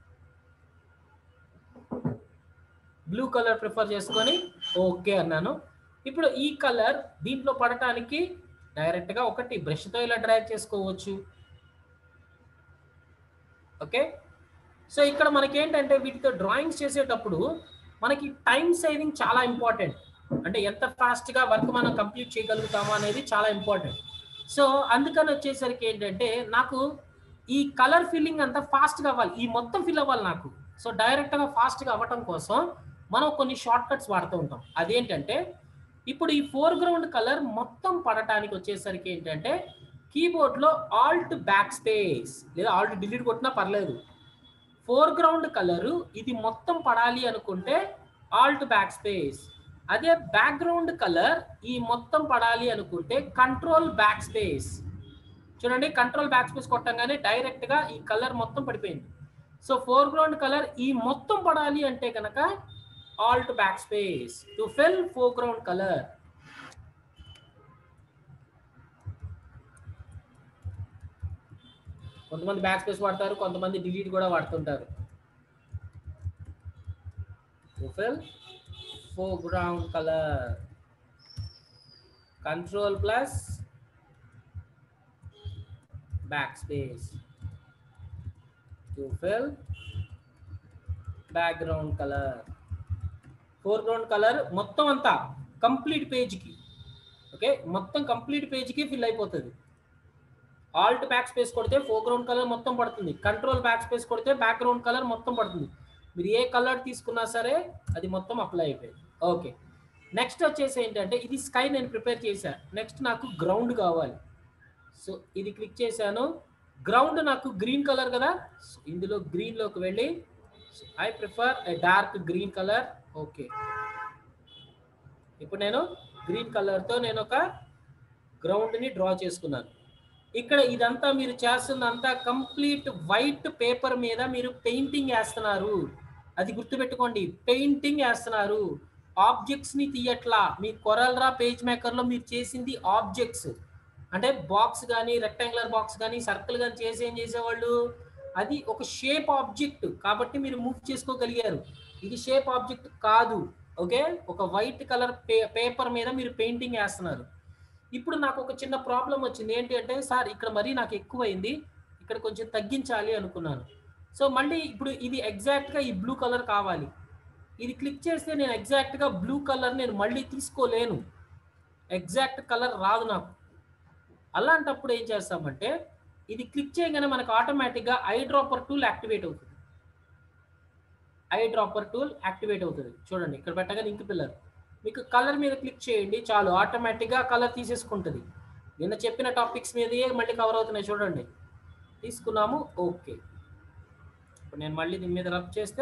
బ్లూ కలర్ ప్రిఫర్ చేసుకొని ఓకే అన్నాను ఇప్పుడు ఈ కలర్ దీంట్లో పడటానికి డైరెక్ట్గా ఒకటి బ్రష్తో ఇలా డ్రాగ్ చేసుకోవచ్చు ఓకే సో ఇక్కడ మనకి ఏంటంటే వీటితో డ్రాయింగ్స్ చేసేటప్పుడు మనకి టైం సేవింగ్ చాలా ఇంపార్టెంట్ అంటే ఎంత ఫాస్ట్గా వర్క్ మనం కంప్లీట్ చేయగలుగుతామా అనేది చాలా ఇంపార్టెంట్ సో అందుకని వచ్చేసరికి ఏంటంటే నాకు ఈ కలర్ ఫిల్లింగ్ అంతా ఫాస్ట్గా అవ్వాలి ఈ మొత్తం ఫిల్ అవ్వాలి నాకు సో డైరెక్ట్గా ఫాస్ట్గా అవ్వటం కోసం మనం కొన్ని షార్ట్ కట్స్ వాడుతూ ఉంటాం అదేంటంటే ఇప్పుడు ఈ ఫోర్ గ్రౌండ్ కలర్ మొత్తం పడటానికి వచ్చేసరికి ఏంటంటే కీబోర్డ్లో ఆల్ట్ బ్యాక్ స్పేస్ లేదా ఆల్ట్ డిలీట్ కొట్టినా పర్లేదు ఫోర్ గ్రౌండ్ కలరు ఇది మొత్తం పడాలి అనుకుంటే ఆల్ట్ బ్యాక్ స్పేస్ అదే బ్యాక్గ్రౌండ్ కలర్ ఈ మొత్తం పడాలి అనుకుంటే కంట్రోల్ బ్యాక్ స్పేస్ చూడండి కంట్రోల్ బ్యాక్ స్పేస్ కొట్టంగానే డైరెక్ట్గా ఈ కలర్ మొత్తం పడిపోయింది సో ఫోర్ గ్రౌండ్ కలర్ ఈ మొత్తం పడాలి అంటే కనుక alt backspace to fill foreground colour కొంతమంది బ్యాక్ స్పేస్ వాడతారు కొంతమంది డిలీట్ కూడా వాడుతుంటారు to fill foreground colour control plus backspace to fill background color foreground colour మొత్తం అంతా కంప్లీట్ పేజ్కి ఓకే మొత్తం కంప్లీట్ పేజ్కి ఫిల్ అయిపోతుంది ఆల్ట్ బ్యాక్ స్పేస్ కొడితే ఫోర్గ్రౌండ్ కలర్ మొత్తం పడుతుంది కంట్రోల్ బ్యాక్ స్పేస్ కొడితే బ్యాక్గ్రౌండ్ కలర్ మొత్తం పడుతుంది మీరు ఏ కలర్ తీసుకున్నా సరే అది మొత్తం అప్లై అయిపోయింది ఓకే నెక్స్ట్ వచ్చేసి ఏంటంటే ఇది స్కై నేను ప్రిపేర్ చేశాను నెక్స్ట్ నాకు గ్రౌండ్ కావాలి సో ఇది క్లిక్ చేశాను గ్రౌండ్ నాకు గ్రీన్ కలర్ కదా సో ఇందులో గ్రీన్లోకి వెళ్ళి I prefer a dark green colour okay ఇప్పుడు నేను గ్రీన్ కలర్తో నేను ఒక గ్రౌండ్ని డ్రా చేసుకున్నాను ఇక్కడ ఇదంతా మీరు చేస్తున్నంతా కంప్లీట్ వైట్ పేపర్ మీద మీరు పెయింటింగ్ వేస్తున్నారు అది గుర్తుపెట్టుకోండి పెయింటింగ్ వేస్తున్నారు ఆబ్జెక్ట్స్ని తీయట్లా మీ కొరల్రా పేజ్ మేకర్లో మీరు చేసింది ఆబ్జెక్ట్స్ అంటే బాక్స్ కానీ రెక్టాంగులర్ బాక్స్ కానీ సర్కిల్ కానీ చేసి ఏం చేసేవాళ్ళు అది ఒక షేప్ ఆబ్జెక్ట్ కాబట్టి మీరు మూవ్ చేసుకోగలిగారు ఇది షేప్ ఆబ్జెక్ట్ కాదు ఓకే ఒక వైట్ కలర్ పే పేపర్ మీద మీరు పెయింటింగ్ వేస్తున్నారు ఇప్పుడు నాకు ఒక చిన్న ప్రాబ్లం వచ్చింది ఏంటి అంటే సార్ ఇక్కడ మరీ నాకు ఎక్కువైంది ఇక్కడ కొంచెం తగ్గించాలి అనుకున్నాను సో మళ్ళీ ఇప్పుడు ఇది ఎగ్జాక్ట్గా ఈ బ్లూ కలర్ కావాలి ఇది క్లిక్ చేస్తే నేను ఎగ్జాక్ట్గా బ్లూ కలర్ నేను మళ్ళీ తీసుకోలేను ఎగ్జాక్ట్ కలర్ రాదు నాకు అలాంటప్పుడు ఏం చేస్తామంటే ఇది క్లిక్ చేయగానే మనకు ఆటోమేటిక్గా ఐ డ్రాపర్ టూల్ యాక్టివేట్ అవుతుంది ఐ డ్రాపర్ టూల్ యాక్టివేట్ అవుతుంది చూడండి ఇక్కడ పెట్టగానే ఇంక్ పిల్లర్ మీకు కలర్ మీద క్లిక్ చేయండి చాలు ఆటోమేటిక్గా కలర్ తీసేసుకుంటుంది నిన్న చెప్పిన టాపిక్స్ మీదే మళ్ళీ కవర్ అవుతున్నాయి చూడండి తీసుకున్నాము ఓకే ఇప్పుడు నేను మళ్ళీ దీని మీద రబ్ చేస్తే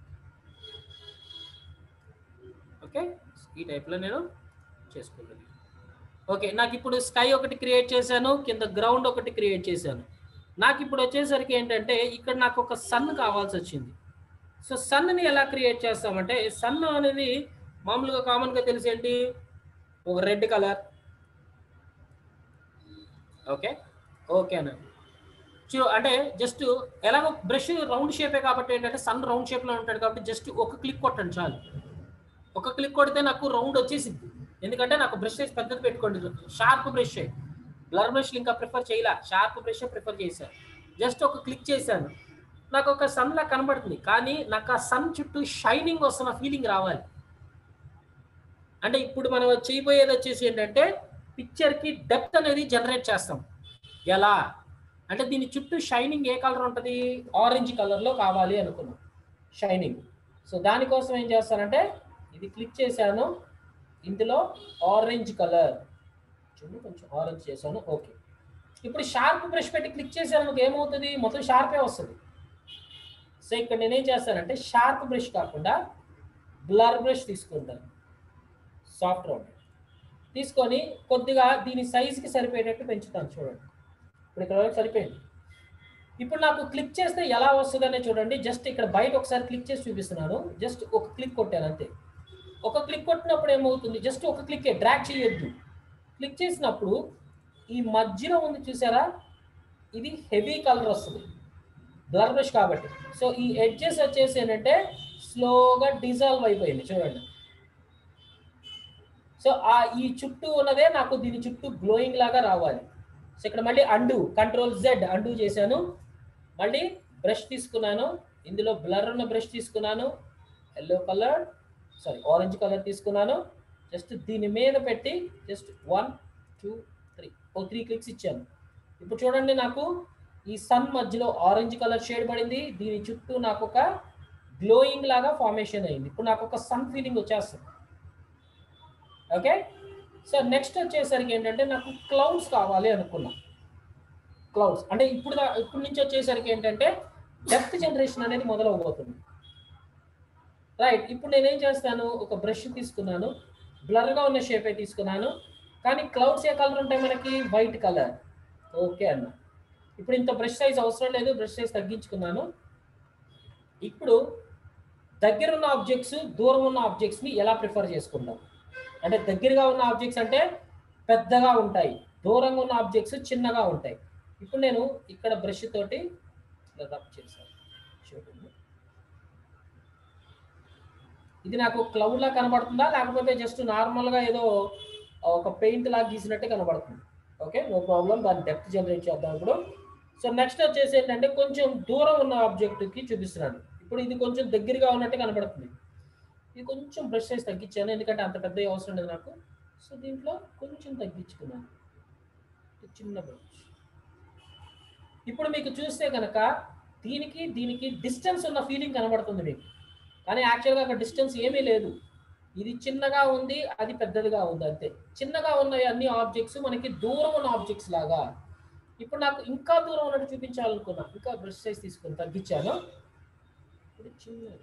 ఓకే ఈ టైప్లో నేను చేసుకుంటాను ఓకే నాకు ఇప్పుడు స్కై ఒకటి క్రియేట్ చేశాను కింద గ్రౌండ్ ఒకటి క్రియేట్ చేశాను నాకు ఇప్పుడు వచ్చేసరికి ఏంటంటే ఇక్కడ నాకు ఒక సన్ కావాల్సి వచ్చింది సో సన్ని ఎలా క్రియేట్ చేస్తామంటే సన్ అనేది మామూలుగా కామన్గా తెలిసి ఏంటి ఒక రెడ్ కలర్ ఓకే ఓకేనా చూ అంటే జస్ట్ ఎలాగో బ్రష్ రౌండ్ షేపే కాబట్టి ఏంటంటే సన్ రౌండ్ షేప్లో ఉంటాడు కాబట్టి జస్ట్ ఒక క్లిక్ కొట్టండి చాలు ఒక క్లిక్ కొడితే నాకు రౌండ్ వచ్చేసింది ఎందుకంటే నాకు బ్రష్ సైజ్ పెద్దది పెట్టుకోండి షార్ప్ బ్రష్ బ్లర్ బ్రష్ ఇంకా ప్రిఫర్ చేయలే షార్ప్ బ్రష్ ప్రిఫర్ చేశాను జస్ట్ ఒక క్లిక్ చేశాను నాకు ఒక సన్ లా కనబడుతుంది కానీ నాకు ఆ సన్ చుట్టూ షైనింగ్ వస్తున్న ఫీలింగ్ రావాలి అంటే ఇప్పుడు మనం చేయబోయేది వచ్చేసి ఏంటంటే పిక్చర్కి డెప్త్ అనేది జనరేట్ చేస్తాం ఎలా అంటే దీని చుట్టూ షైనింగ్ ఏ కలర్ ఉంటుంది ఆరెంజ్ కలర్లో కావాలి అనుకున్నాం షైనింగ్ సో దానికోసం ఏం చేస్తానంటే ఇది క్లిక్ చేశాను ఇందులో ఆరెంజ్ కలర్ చూడండి కొంచెం ఆరెంజ్ చేశాను ఓకే ఇప్పుడు షార్ప్ బ్రష్ పెట్టి క్లిక్ చేశాను మనకు ఏమవుతుంది మొత్తం షార్పే వస్తుంది సో ఇక్కడ నేనేం చేస్తానంటే షార్ప్ బ్రష్ కాకుండా బ్లర్ బ్రష్ తీసుకుంటాను సాఫ్ట్ రౌండ్ తీసుకొని కొద్దిగా దీని సైజుకి సరిపోయేటట్టు పెంచుతాను చూడండి ఇప్పుడు ఇక్కడ వరకు సరిపోయింది ఇప్పుడు నాకు క్లిక్ చేస్తే ఎలా వస్తుందనే చూడండి జస్ట్ ఇక్కడ బయట ఒకసారి క్లిక్ చేసి చూపిస్తున్నాను జస్ట్ ఒక క్లిక్ కొట్టాను అంతే ఒక క్లిక్ కొట్టినప్పుడు ఏమవుతుంది జస్ట్ ఒక క్లిక్ డ్రాక్ చేయొద్దు క్లిక్ చేసినప్పుడు ఈ మధ్యలో ఉంది చూసారా ఇది హెవీ కలర్ వస్తుంది బ్లర్ బ్రష్ కాబట్టి సో ఈ ఎడ్జెస్ వచ్చేసి ఏంటంటే స్లోగా డిజాల్వ్ అయిపోయింది చూడండి సో ఆ ఈ చుట్టూ ఉన్నదే నాకు దీని చుట్టూ గ్లోయింగ్ లాగా రావాలి సో ఇక్కడ మళ్ళీ అండు కంట్రోల్ జెడ్ అండు చేశాను మళ్ళీ బ్రష్ తీసుకున్నాను ఇందులో బ్లర్ ఉన్న బ్రష్ తీసుకున్నాను yellow colour sorry orange colour తీసుకున్నాను జస్ట్ దీని మీద పెట్టి just one two three oh three clicks ఇచ్చాను ఇప్పుడు చూడండి నాకు ఈ సన్ మధ్యలో ఆరెంజ్ కలర్ షేడ్ పడింది దీని చుట్టూ నాకు ఒక గ్లోయింగ్ లాగా ఫార్మేషన్ అయింది ఇప్పుడు నాకు ఒక సన్ ఫీలింగ్ వచ్చేస్తుంది ఓకే సో నెక్స్ట్ వచ్చేసరికి ఏంటంటే నాకు క్లౌడ్స్ కావాలి అనుకున్నా క్లౌడ్స్ అంటే ఇప్పుడు దా- ఇప్పుడు నుంచి వచ్చేసరికి ఏంటంటే డెప్త్ జనరేషన్ అనేది మొదలవబోతుంది రైట్ ఇప్పుడు నేనేం చేస్తాను ఒక బ్రష్ తీసుకున్నాను బ్లర్గా ఉన్న షేపే తీసుకున్నాను కానీ క్లౌడ్స్ ఏ కలర్ ఉంటాయి మనకి వైట్ కలర్ ఓకే అన్న ఇప్పుడు ఇంత బ్రష్ సైజ్ అవసరం లేదు బ్రష్ సైజ్ తగ్గించుకున్నాను ఇప్పుడు దగ్గర ఉన్న ఆబ్జెక్ట్స్ దూరం ఉన్న ఆబ్జెక్ట్స్ని ఎలా ప్రిఫర్ చేసుకుందాం అంటే దగ్గరగా ఉన్న ఆబ్జెక్ట్స్ అంటే పెద్దగా ఉంటాయి దూరంగా ఉన్న ఆబ్జెక్ట్స్ చిన్నగా ఉంటాయి ఇప్పుడు నేను ఇక్కడ బ్రష్ తోటి ఇలా రబ్ చేశాను చూడండి ఇది నాకు క్లౌడ్ లా కనబడుతుందా లేకపోతే జస్ట్ నార్మల్గా ఏదో ఒక పెయింట్ లాగా గీసినట్టే కనబడుతుంది ఓకే నో ప్రాబ్లం దాన్ని డెప్త్ జనరేట్ చేద్దాం ఇప్పుడు సో నెక్స్ట్ వచ్చేసి ఏంటంటే కొంచెం దూరం ఉన్న ఆబ్జెక్ట్కి చూపిస్తున్నాను ఇప్పుడు ఇది కొంచెం దగ్గరగా ఉన్నట్టు కనబడుతుంది ఇది కొంచెం బ్రష్ సైజ్ తగ్గించాను ఎందుకంటే అంత పెద్ద అవసరం లేదు నాకు సో దీంట్లో కొంచెం తగ్గించుకున్నాను ఇది చిన్న బ్రష్ ఇప్పుడు మీకు చూస్తే కనుక దీనికి దీనికి డిస్టెన్స్ ఉన్న ఫీలింగ్ కనబడుతుంది మీకు కానీ యాక్చువల్గా అక్కడ డిస్టెన్స్ ఏమీ లేదు ఇది చిన్నగా ఉంది అది పెద్దదిగా ఉంది అంతే చిన్నగా ఉన్న అన్ని ఆబ్జెక్ట్స్ మనకి దూరం ఉన్న ఆబ్జెక్ట్స్ లాగా ఇప్పుడు నాకు ఇంకా దూరం ఉన్నట్టు చూపించాలనుకున్నా ఇంకా బ్రష్ సైజ్ తీసుకుని తగ్గించాను ఇది చిన్నది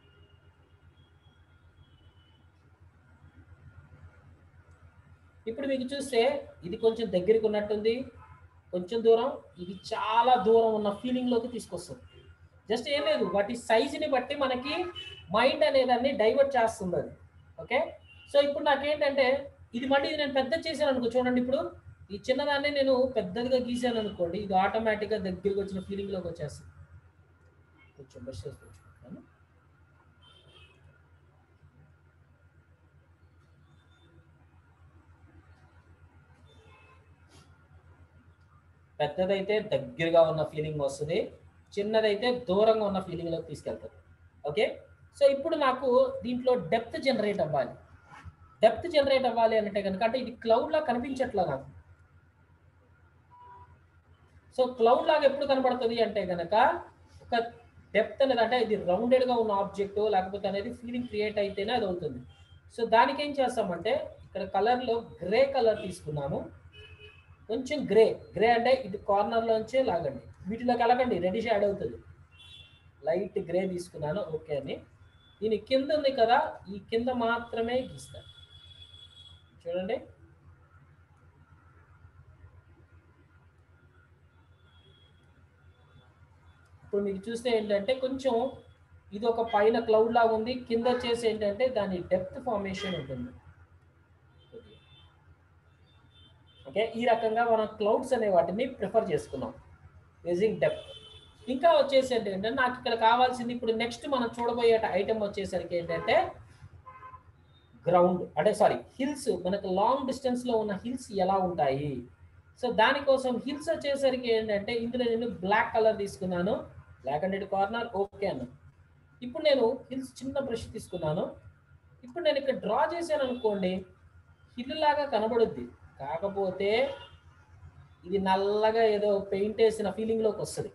ఇప్పుడు మీకు చూస్తే ఇది కొంచెం దగ్గరికి ఉన్నట్టుంది కొంచెం దూరం ఇది చాలా దూరం ఉన్న ఫీలింగ్లోకి తీసుకొస్తుంది జస్ట్ ఏం లేదు వాటి సైజుని బట్టి మనకి మైండ్ అనేదాన్ని డైవర్ట్ చేస్తుంది అది ఓకే సో ఇప్పుడు నాకేంటంటే ఇది మళ్ళీ ఇది నేను పెద్ద చేశాను అనుకో చూడండి ఇప్పుడు ఈ చిన్నదాన్ని నేను పెద్దదిగా గీసాను అనుకోండి ఇది ఆటోమేటిక్గా దగ్గరికి వచ్చిన ఫీలింగ్లోకి వచ్చేస్తుంది కొంచెం బ్రష్ చేసి తెచ్చుకుంటాను పెద్దదైతే దగ్గరగా ఉన్న ఫీలింగ్ వస్తుంది చిన్నదైతే దూరంగా ఉన్న ఫీలింగ్లోకి తీసుకెళ్తుంది ఓకే సో ఇప్పుడు నాకు దీంట్లో డెప్త్ జనరేట్ అవ్వాలి డెప్త్ జనరేట్ అవ్వాలి అంటే కనుక అంటే ఇది క్లౌడ్ లా కనిపించట్లా నాకు సో క్లౌడ్ లాగా ఎప్పుడు కనబడుతుంది అంటే కనుక ఒక డెప్త్ అనేది అంటే ఇది రౌండెడ్ గా ఉన్న ఆబ్జెక్ట్ లేకపోతే అనేది ఫీలింగ్ క్రియేట్ అయితేనే అది అవుతుంది సో దానికి ఏం చేస్తామంటే ఇక్కడ కలర్ లో గ్రే కలర్ తీసుకున్నాము కొంచెం గ్రే గ్రే అంటే ఇది కార్నర్ లోంచే లాగండి వీటిలోకి వెళ్ళకండి రెడీష్ యాడ్ అవుతుంది లైట్ గ్రే తీసుకున్నాను ఓకే అని దీని కింద ఉంది కదా ఈ కింద మాత్రమే గీస్తాను చూడండి ఇప్పుడు మీకు చూస్తే ఏంటంటే కొంచెం ఇది ఒక పైన క్లౌడ్ లాగా ఉంది కింద వచ్చేసి ఏంటంటే దాని డెప్త్ ఫార్మేషన్ ఉంటుంది ఓకే ఈ రకంగా మనం క్లౌడ్స్ అనే వాటిని ప్రిఫర్ చేసుకున్నాం యూజింగ్ డెప్త్ ఇంకా వచ్చేసి ఏంటంటే నాకు ఇక్కడ కావాల్సింది ఇప్పుడు నెక్స్ట్ మనం చూడబోయే ఐటమ్ వచ్చేసరికి ఏంటంటే గ్రౌండ్ అంటే సారీ హిల్స్ మనకు లాంగ్ డిస్టెన్స్ లో ఉన్న హిల్స్ ఎలా ఉంటాయి సో దానికోసం హిల్స్ వచ్చేసరికి ఏంటంటే ఇందులో నేను బ్లాక్ కలర్ తీసుకున్నాను black and red corner okay అన్న ఇప్పుడు నేను హిల్స్ చిన్న బ్రష్ తీసుకున్నాను ఇప్పుడు నేను ఇక్కడ డ్రా చేశాను అనుకోండి హిల్ లాగా కనబడుద్ది కాకపోతే ఇది నల్లగా ఏదో పెయింట్ వేసిన ఫీలింగ్లోకి వస్తుంది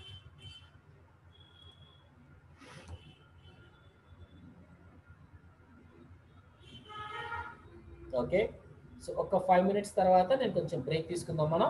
ఓకే సో ఒక ఫైవ్ మినిట్స్ తర్వాత నేను కొంచెం బ్రేక్ తీసుకుందాం మనం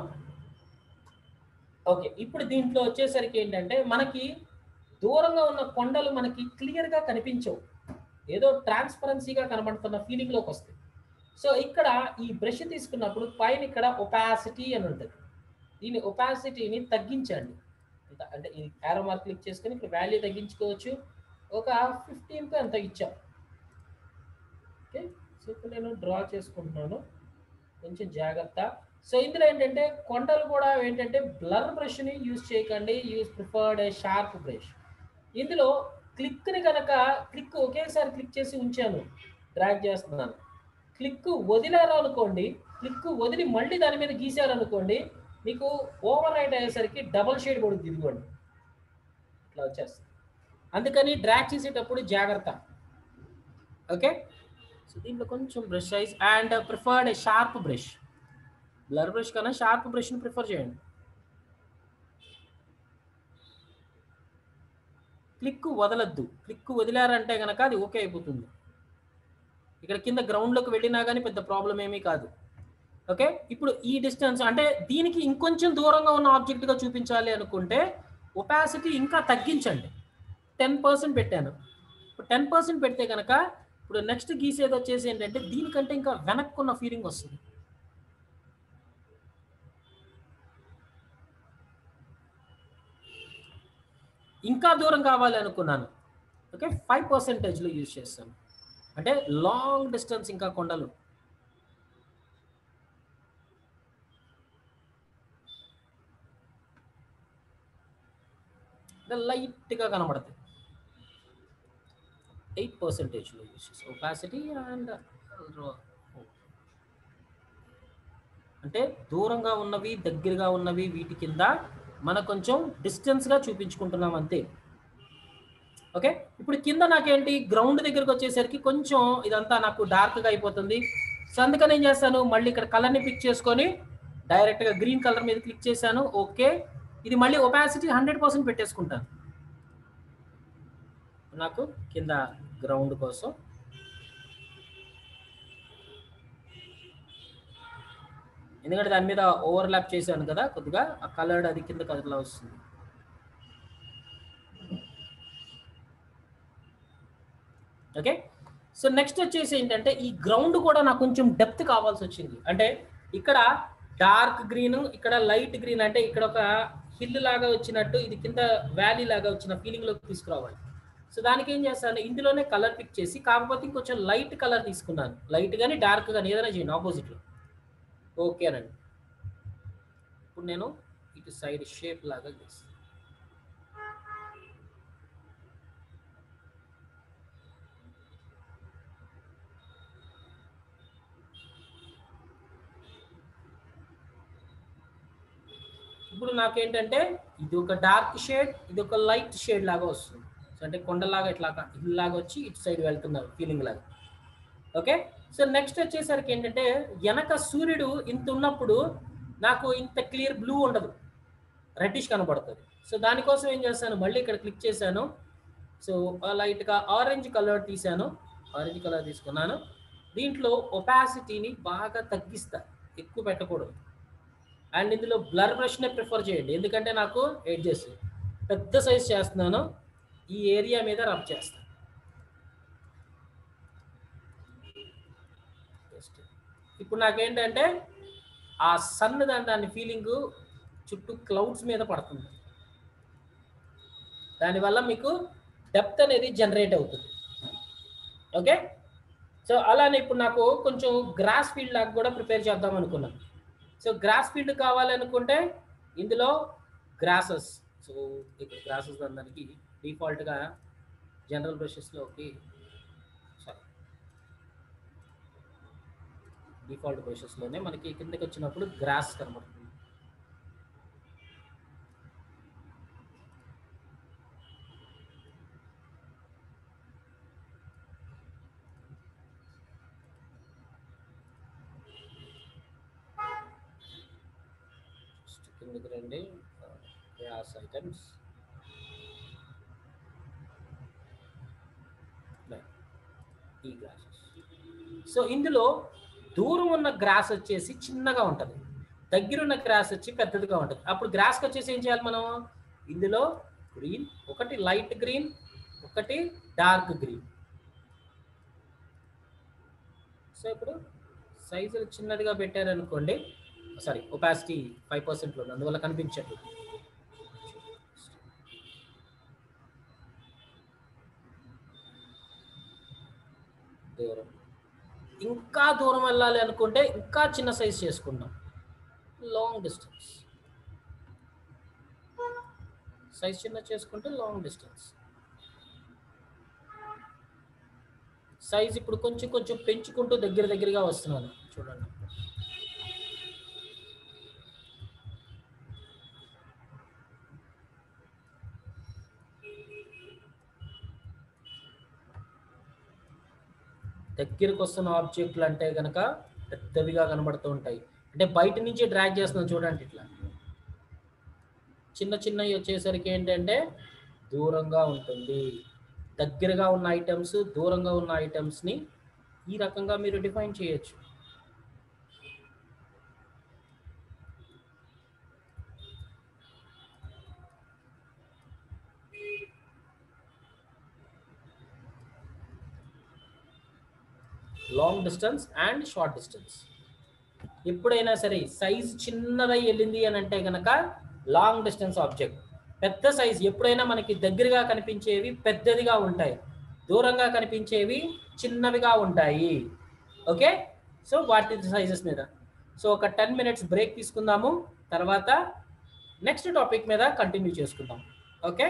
ఓకే ఇప్పుడు దీంట్లో వచ్చేసరికి ఏంటంటే మనకి దూరంగా ఉన్న కొండలు మనకి క్లియర్గా కనిపించవు ఏదో ట్రాన్స్పరెన్సీగా కనబడుతున్న ఫీలింగ్లోకి వస్తాయి సో ఇక్కడ ఈ బ్రష్ తీసుకున్నప్పుడు పైన ఇక్కడ ఒపాసిటీ అని ఉంటుంది దీని ఒపాసిటీని తగ్గించండి ఇంత- అంటే ఈ యారో మార్క్ క్లిక్ చేసుకొని ఇక్కడ వాల్యూ తగ్గించుకోవచ్చు ఒక ఫిఫ్టీన్తో ఎంత ఇచ్చాం ఓకే సో ఇప్పుడు నేను డ్రా చేసుకుంటున్నాను కొంచెం జాగ్రత్త సో ఇందులో ఏంటంటే కొండలు కూడా ఏంటంటే బ్లర్ బ్రష్ని యూజ్ చేయకండి use preferred a sharp brush ఇందులో క్లిక్ని కనుక క్లిక్ ఒకేసారి క్లిక్ చేసి ఉంచాను డ్రాగ్ చేస్తున్నాను క్లిక్ వదిలారు అనుకోండి క్లిక్ వదిలి మళ్ళీ దాని మీద గీశారు అనుకోండి మీకు ఓవర్ రైట్ అయ్యేసరికి డబల్ షేడ్ పడుతుంది ఇదిగోండి ఇట్లా వచ్చేస్తుంది అందుకని డ్రాగ్ చేసేటప్పుడు జాగ్రత్త ఓకే సో దీంట్లో కొంచెం brush size and preferred sharp brush blur brush కన్నా షార్ప్ బ్రష్ని ప్రిఫర్ చేయండి క్లిక్ వదలద్దు క్లిక్ వదిలారంటే కనుక అది ఓకే అయిపోతుంది ఇక్కడ కింద గ్రౌండ్లోకి వెళ్ళినా కానీ పెద్ద ప్రాబ్లం ఏమీ కాదు ఓకే ఇప్పుడు ఈ డిస్టెన్స్ అంటే దీనికి ఇంకొంచెం దూరంగా ఉన్న ఆబ్జెక్ట్గా చూపించాలి అనుకుంటే ఒపాసిటీ ఇంకా తగ్గించండి టెన్ పర్సెంట్ పెట్టాను ఇప్పుడు టెన్ పర్సెంట్ పెడితే కనుక ఇప్పుడు నెక్స్ట్ గీసేది వచ్చేసి ఏంటంటే దీనికంటే ఇంకా వెనక్కున్న ఫీలింగ్ వస్తుంది ఇంకా దూరం కావాలి అనుకున్నాను ఓకే ఫైవ్ పర్సెంటేజ్లో యూజ్ చేస్తాను అంటే లాంగ్ డిస్టెన్స్ ఇంకా కొండలు లైట్గా కనబడతాయి ఎయిట్ పర్సెంటేజ్లో యూజ్ చేస్తాం ఒపాసిటీ అండ్ అంటే దూరంగా ఉన్నవి దగ్గరగా ఉన్నవి వీటి కింద మనం కొంచెం డిస్టెన్స్గా చూపించుకుంటున్నాం అంతే ఓకే ఇప్పుడు కింద నాకేంటి గ్రౌండ్ దగ్గరకు వచ్చేసరికి కొంచెం ఇదంతా నాకు డార్క్గా అయిపోతుంది సో అందుకని ఏం చేస్తాను మళ్ళీ ఇక్కడ కలర్ని పిక్ చేసుకొని డైరెక్ట్గా గ్రీన్ కలర్ మీద క్లిక్ చేశాను ఓకే ఇది మళ్ళీ ఒపాసిటీ హండ్రెడ్ పర్సెంట్ పెట్టేసుకుంటాను నాకు కింద గ్రౌండ్ కోసం ఎందుకంటే దాని మీద ఓవర్లాప్ చేశాను కదా కొద్దిగా ఆ కలర్డ్ అది కింద కలర్లో వస్తుంది ఓకే సో నెక్స్ట్ వచ్చేసి ఏంటంటే ఈ గ్రౌండ్ కూడా నాకు కొంచెం డెప్త్ కావాల్సి వచ్చింది అంటే ఇక్కడ డార్క్ గ్రీన్ ఇక్కడ లైట్ గ్రీన్ అంటే ఇక్కడ ఒక హిల్ లాగా వచ్చినట్టు ఇది కింద వ్యాలీ లాగా వచ్చిన ఫీలింగ్ లోకి తీసుకురావాలి సో దానికి ఏం చేస్తాను ఇందులోనే కలర్ పిక్ చేసి కాకపోతే ఇంకొంచెం లైట్ కలర్ తీసుకున్నాను లైట్ కానీ డార్క్ కానీ ఏదైనా చేయండి ఆపోజిట్లో ఓకేనండి ఇప్పుడు నేను ఇటు సైడ్ షేప్ లాగా చేస్తాను ఇప్పుడు నాకేంటంటే ఇది ఒక డార్క్ షేడ్ ఇది ఒక లైట్ షేడ్ లాగా వస్తుంది సో అంటే కొండలాగా ఇట్లా ఇల్లాగా వచ్చి ఇటు సైడ్ వెళ్తున్నారు ఫీలింగ్ లాగా ఓకే సో నెక్స్ట్ వచ్చేసరికి ఏంటంటే వెనక సూర్యుడు ఇంత ఉన్నప్పుడు నాకు ఇంత క్లియర్ బ్లూ ఉండదు రెడ్డిష్ కనబడుతుంది సో దానికోసం ఏం చేస్తాను మళ్ళీ ఇక్కడ క్లిక్ చేశాను సో లైట్గా ఆరెంజ్ కలర్ తీసాను ఆరెంజ్ కలర్ తీసుకున్నాను దీంట్లో ఒపాసిటీని బాగా తగ్గిస్తా ఎక్కువ పెట్టకూడదు అండ్ ఇందులో బ్లర్ బ్రష్నే ప్రిఫర్ చేయండి ఎందుకంటే నాకు ఎడ్జెస్ పెద్ద సైజ్ చేస్తున్నాను ఈ ఏరియా మీద రబ్ చేస్తాను Just. ఇప్పుడు నాకేంటంటే ఆ సన్ దాని దాని ఫీలింగ్ చుట్టూ క్లౌడ్స్ మీద పడుతుంది దానివల్ల మీకు డెప్త్ అనేది జనరేట్ అవుతుంది ఓకే సో అలానే ఇప్పుడు నాకు కొంచెం గ్రాస్ ఫీల్డ్ లాగా కూడా ప్రిపేర్ చేద్దాం అనుకున్నాను సో గ్రాస్ ఫీల్డ్ కావాలనుకుంటే ఇందులో గ్రాసెస్ సో ఇక్కడ గ్రాసెస్ దానికి డిఫాల్ట్గా జనరల్ బ్రషెస్లోకి సారీ డిఫాల్ట్ బ్రషెస్లోనే మనకి కిందకి వచ్చినప్పుడు గ్రాస్ కనబడుతుంది Just కిందకి రండి గ్రాస్ ఐటమ్స్ ఈ గ్రాసెస్ సో ఇందులో దూరం ఉన్న గ్రాస్ వచ్చేసి చిన్నగా ఉంటుంది దగ్గర ఉన్న గ్రాస్ వచ్చి పెద్దదిగా ఉంటుంది అప్పుడు గ్రాస్కి వచ్చేసి ఏం చేయాలి మనం ఇందులో గ్రీన్ ఒకటి లైట్ గ్రీన్ ఒకటి డార్క్ గ్రీన్ సో ఇప్పుడు సైజు చిన్నదిగా పెట్టారనుకోండి సారీ ఒపాసిటీ ఫైవ్ పర్సెంట్లో ఉంది అందువల్ల కనిపించట్లేదు దూరం ఇంకా దూరం వెళ్ళాలి అనుకుంటే ఇంకా చిన్న సైజ్ చేసుకుంటాం లాంగ్ డిస్టెన్స్ సైజ్ చిన్న చేసుకుంటే లాంగ్ డిస్టెన్స్ సైజ్ ఇప్పుడు కొంచెం కొంచెం పెంచుకుంటూ దగ్గర దగ్గరగా వస్తున్నాను చూడండి దగ్గరకు వస్తున్న ఆబ్జెక్టులు అంటే కనుక పెద్దవిగా కనబడుతూ ఉంటాయి అంటే బయట నుంచి డ్రాగ్ చేస్తున్నాం చూడండి ఇట్లా చిన్న చిన్నవి వచ్చేసరికి ఏంటంటే దూరంగా ఉంటుంది దగ్గరగా ఉన్న ఐటమ్స్ దూరంగా ఉన్న ఐటమ్స్ని ఈ రకంగా మీరు డిఫైన్ చేయొచ్చు long distance and short distance ఎప్పుడైనా సరే సైజ్ చిన్నదై వెళ్ళింది అని అంటే కనుక లాంగ్ డిస్టెన్స్ ఆబ్జెక్ట్ పెద్ద సైజ్ ఎప్పుడైనా మనకి దగ్గరగా కనిపించేవి పెద్దదిగా ఉంటాయి దూరంగా కనిపించేవి చిన్నవిగా ఉంటాయి ఓకే సో వాటి సైజెస్ మీద సో ఒక టెన్ మినిట్స్ బ్రేక్ తీసుకుందాము తర్వాత నెక్స్ట్ టాపిక్ మీద కంటిన్యూ చేసుకుందాం ఓకే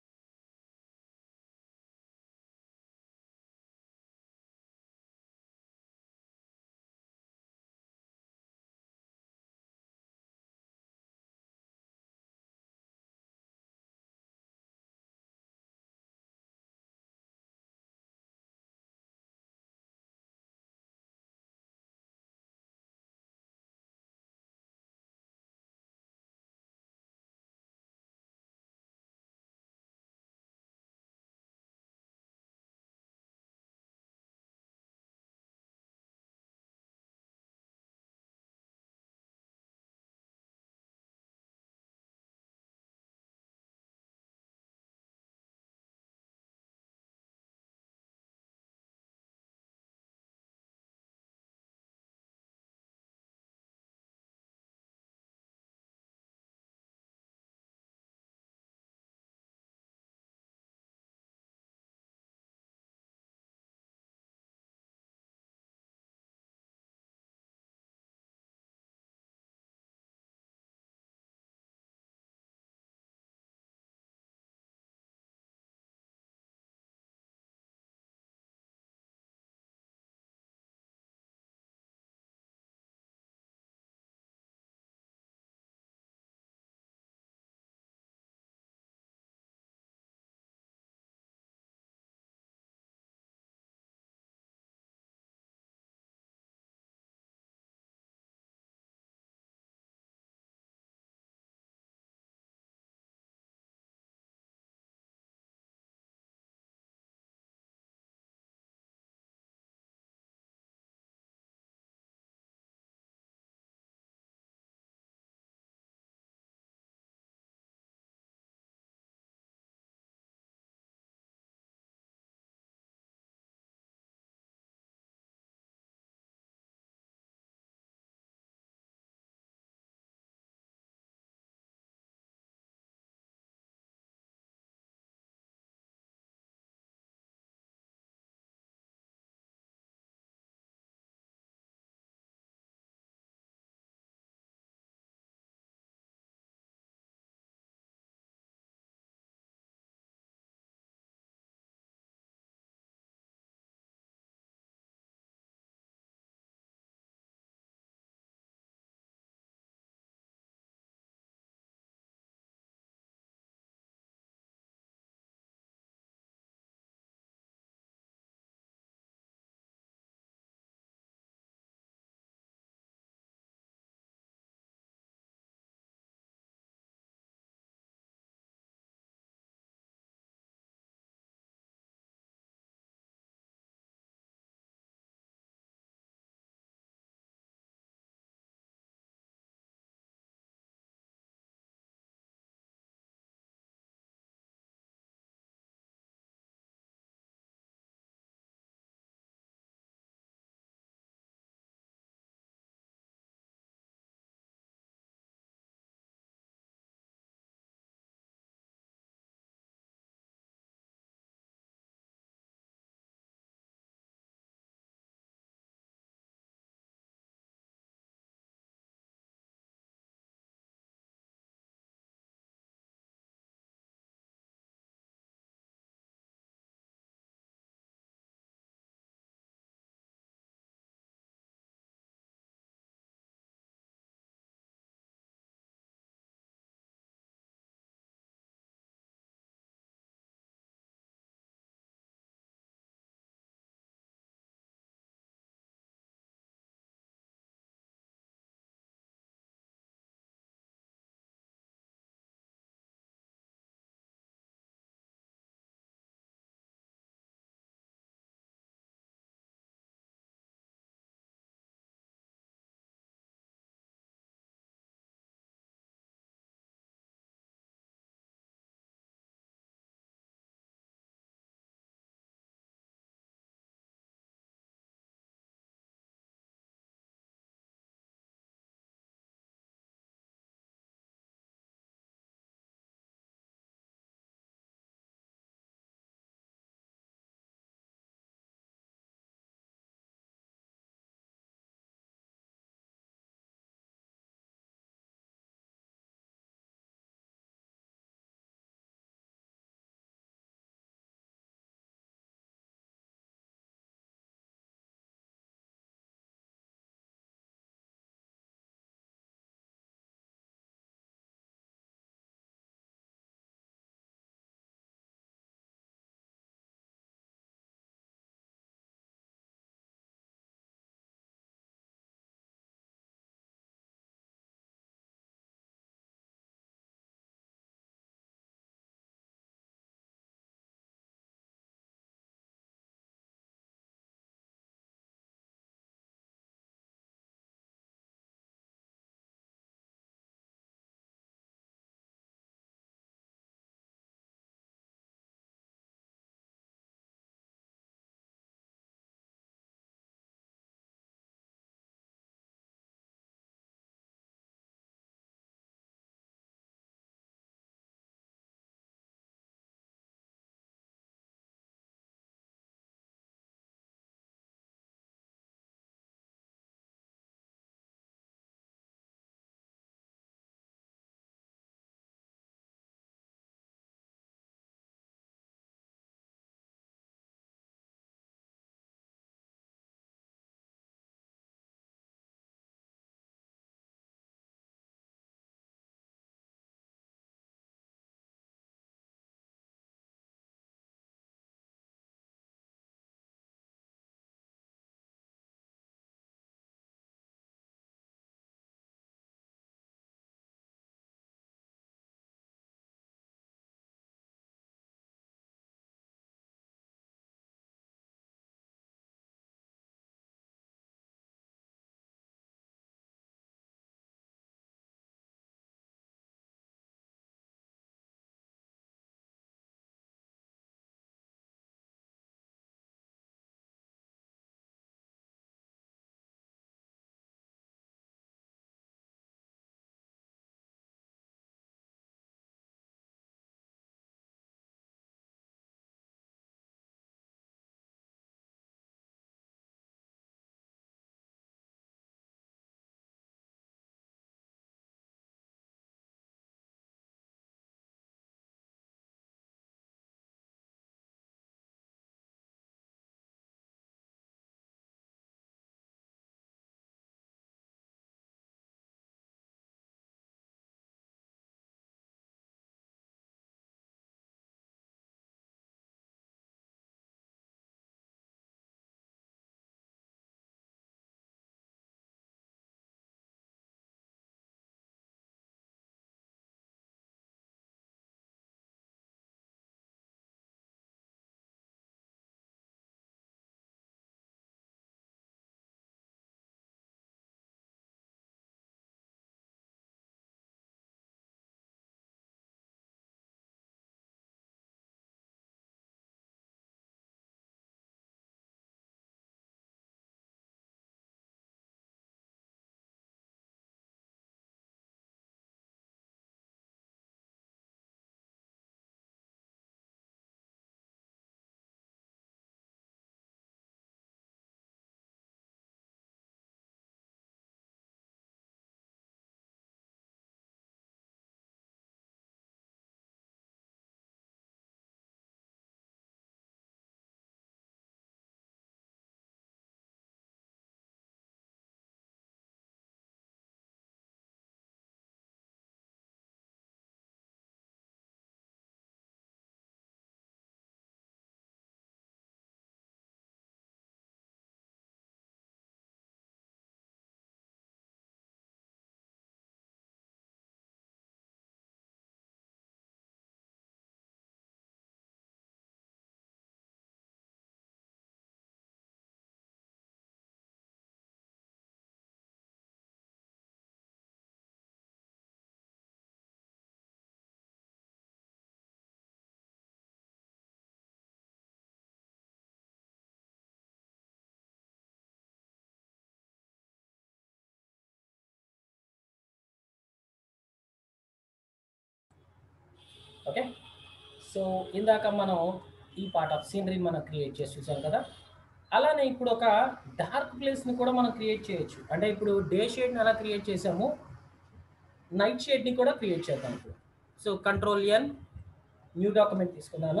ఓకే సో ఇందాక మనం ఈ పార్ట్ ఆఫ్ సీనరీ మనం క్రియేట్ చేసి చూసాం కదా అలానే ఇప్పుడు ఒక డార్క్ ప్లేస్ని కూడా మనం క్రియేట్ చేయొచ్చు అంటే ఇప్పుడు డే షేడ్ని ఎలా క్రియేట్ చేసాము నైట్ షేడ్ని కూడా క్రియేట్ చేద్దాం ఇప్పుడు so control N new document తీసుకున్నాను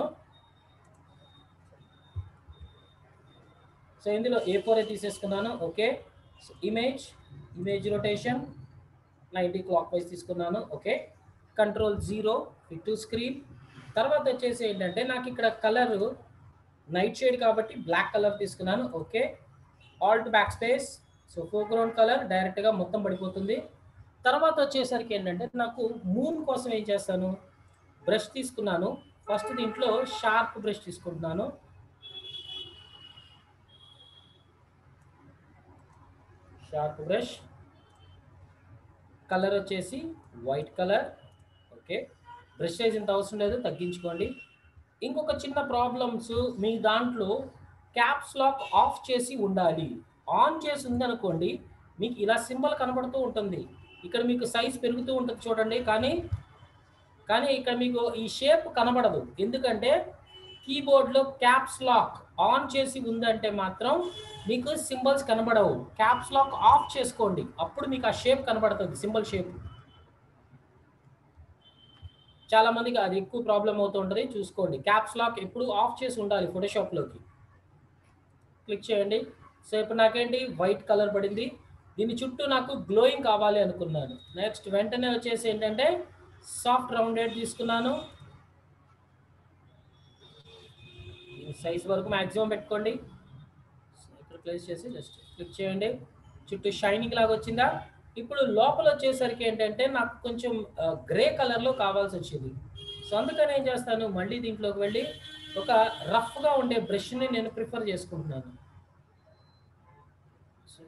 సో ఇందులో ఏ ఫోర్ తీసేసుకున్నాను okay so image image rotation ninety clockwise తీసుకున్నాను okay control zero fit to screen తర్వాత వచ్చేసి ఏంటంటే నాకు ఇక్కడ కలర్ నైట్ షేడ్ కాబట్టి బ్లాక్ కలర్ తీసుకున్నాను okay alt backspace so foreground colour డైరెక్ట్గా మొత్తం పడిపోతుంది తర్వాత వచ్చేసరికి ఏంటంటే నాకు మూన్ కోసం ఏం చేస్తాను బ్రష్ తీసుకున్నాను ఫస్ట్ దీంట్లో షార్ప్ బ్రష్ తీసుకుంటున్నాను షార్ప్ బ్రష్ కలర్ వచ్చేసి white colour okay brush size ఇంత అవసరం లేదు తగ్గించుకోండి ఇంకొక చిన్న ప్రాబ్లమ్స్ మీ దాంట్లో క్యాప్స్ లాక్ ఆఫ్ చేసి ఉండాలి ఆన్ చేసి ఉందనుకోండి మీకు ఇలా సింబల్ కనబడుతూ ఉంటుంది ఇక్కడ మీకు సైజ్ పెరుగుతూ ఉంటుంది చూడండి కానీ కానీ ఇక్కడ మీకు ఈ షేప్ కనబడదు ఎందుకంటే కీబోర్డ్లో క్యాప్స్ లాక్ ఆన్ చేసి ఉందంటే మాత్రం మీకు సింబల్స్ కనబడవు క్యాప్స్ లాక్ ఆఫ్ చేసుకోండి అప్పుడు మీకు ఆ షేప్ కనబడుతుంది సింబల్ షేప్ చాలా మందికి అది ఎక్కువ ప్రాబ్లం అవుతూ ఉంటుంది చూసుకోండి క్యాప్స్ లాక్ ఎప్పుడు ఆఫ్ చేసి ఉండాలి ఫోటోషాప్లోకి క్లిక్ చేయండి సో ఇప్పుడు నాకేంటి వైట్ కలర్ పడింది దీని చుట్టూ నాకు గ్లోయింగ్ కావాలి అనుకున్నాను నెక్స్ట్ వెంటనే వచ్చేసి ఏంటంటే సాఫ్ట్ రౌండెడ్ తీసుకున్నాను సైజ్ వరకు మ్యాక్సిమం పెట్టుకోండి ఇక్కడ ప్లేస్ చేసి జస్ట్ క్లిక్ చేయండి చుట్టూ షైనింగ్ లాగా వచ్చిందా ఇప్పుడు లోపల వచ్చేసరికి ఏంటంటే నాకు కొంచెం గ్రే కలర్లో కావాల్సి వచ్చింది సో అందుకని ఏం చేస్తాను మళ్ళీ దీంట్లోకి వెళ్ళి ఒక రఫ్గా ఉండే బ్రష్ని నేను ప్రిఫర్ చేసుకుంటున్నాను సో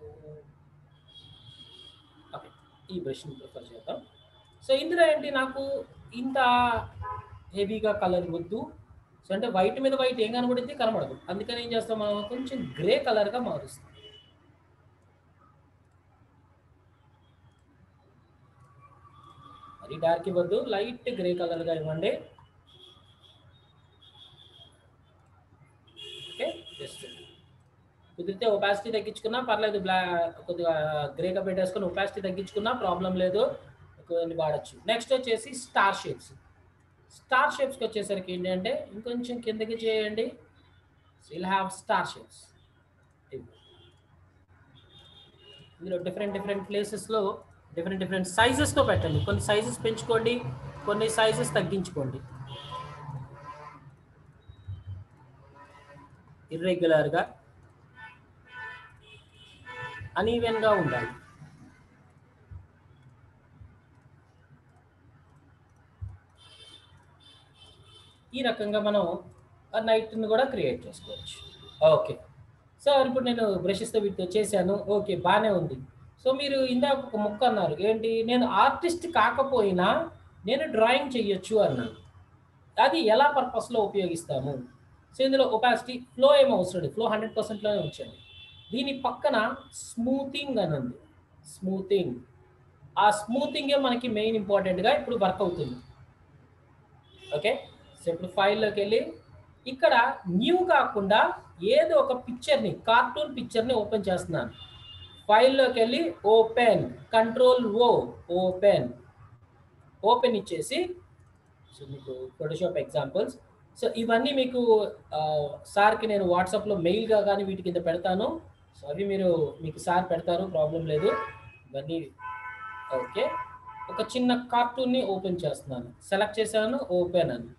ఓకే ఈ బ్రష్ని ప్రిఫర్ చేద్దాం సో ఇందులో ఏంటి నాకు ఇంత హెవీగా కలర్ వద్దు సో అంటే వైట్ మీద వైట్ ఏం కనబడింది కనబడదు అందుకని ఏం చేస్తాం మనం కొంచెం గ్రే కలర్గా మారుస్తాం మరి డార్క్ ఇవ్వద్దు లైట్ గ్రే కలర్గా ఇవ్వండి ఓకే జస్ట్ కుదిరితే ఒపాసిటీ తగ్గించుకున్నా పర్లేదు బ్లా కొద్దిగా గ్రేగా పెట్టేసుకుని ఒపాసిటీ తగ్గించుకున్నా ప్రాబ్లం లేదు కొన్ని వాడచ్చు నెక్స్ట్ వచ్చేసి స్టార్ షేప్స్ స్టార్ షేప్స్కి వచ్చేసరికి ఏంటంటే ఇంకొంచెం కిందకి చేయండి విల్ హ్యావ్ స్టార్ షేప్స్ ఇందులో డిఫరెంట్ డిఫరెంట్ ప్లేసెస్లో డిఫరెంట్ డిఫరెంట్ సైజెస్తో పెట్టండి కొన్ని సైజెస్ పెంచుకోండి కొన్ని సైజెస్ తగ్గించుకోండి ఇర్రెగ్యులర్గా అనీవెన్గా ఉండాలి ఈ రకంగా మనం నైట్ని కూడా క్రియేట్ చేసుకోవచ్చు ఓకే సో ఇప్పుడు నేను బ్రషెస్తో వీటితో చేశాను ఓకే బాగానే ఉంది సో మీరు ఇందాక ఒక ముక్క అన్నారు ఏంటి నేను ఆర్టిస్ట్ కాకపోయినా నేను డ్రాయింగ్ చెయ్యొచ్చు అన్నాను అది ఎలా పర్పస్లో ఉపయోగిస్తాము సో ఇందులో ఒపాసిటీ ఫ్లో ఏమో అవసరం లేదు ఫ్లో హండ్రెడ్ పర్సెంట్లోనే ఉంచండి దీని పక్కన స్మూతింగ్ అని ఉంది స్మూతింగ్ ఆ స్మూతింగే మనకి మెయిన్ ఇంపార్టెంట్గా ఇప్పుడు వర్క్ అవుతుంది ఓకే సో ఇప్పుడు ఫైల్లోకి వెళ్ళి ఇక్కడ న్యూ కాకుండా ఏదో ఒక పిక్చర్ని కార్టూన్ పిక్చర్ని ఓపెన్ చేస్తున్నాను ఫైల్లోకి వెళ్ళి open control O open open ఇచ్చేసి సో మీకు ఫోటోషాప్ ఎగ్జాంపుల్స్ సో ఇవన్నీ మీకు సార్కి నేను వాట్సాప్లో మెయిల్గా కానీ వీటి కింద పెడతాను సో అవి మీరు మీకు సార్ పెడతారు ప్రాబ్లం లేదు ఇవన్నీ ఓకే ఒక చిన్న కార్టూన్ని ఓపెన్ చేస్తున్నాను సెలెక్ట్ చేశాను ఓపెన్ అని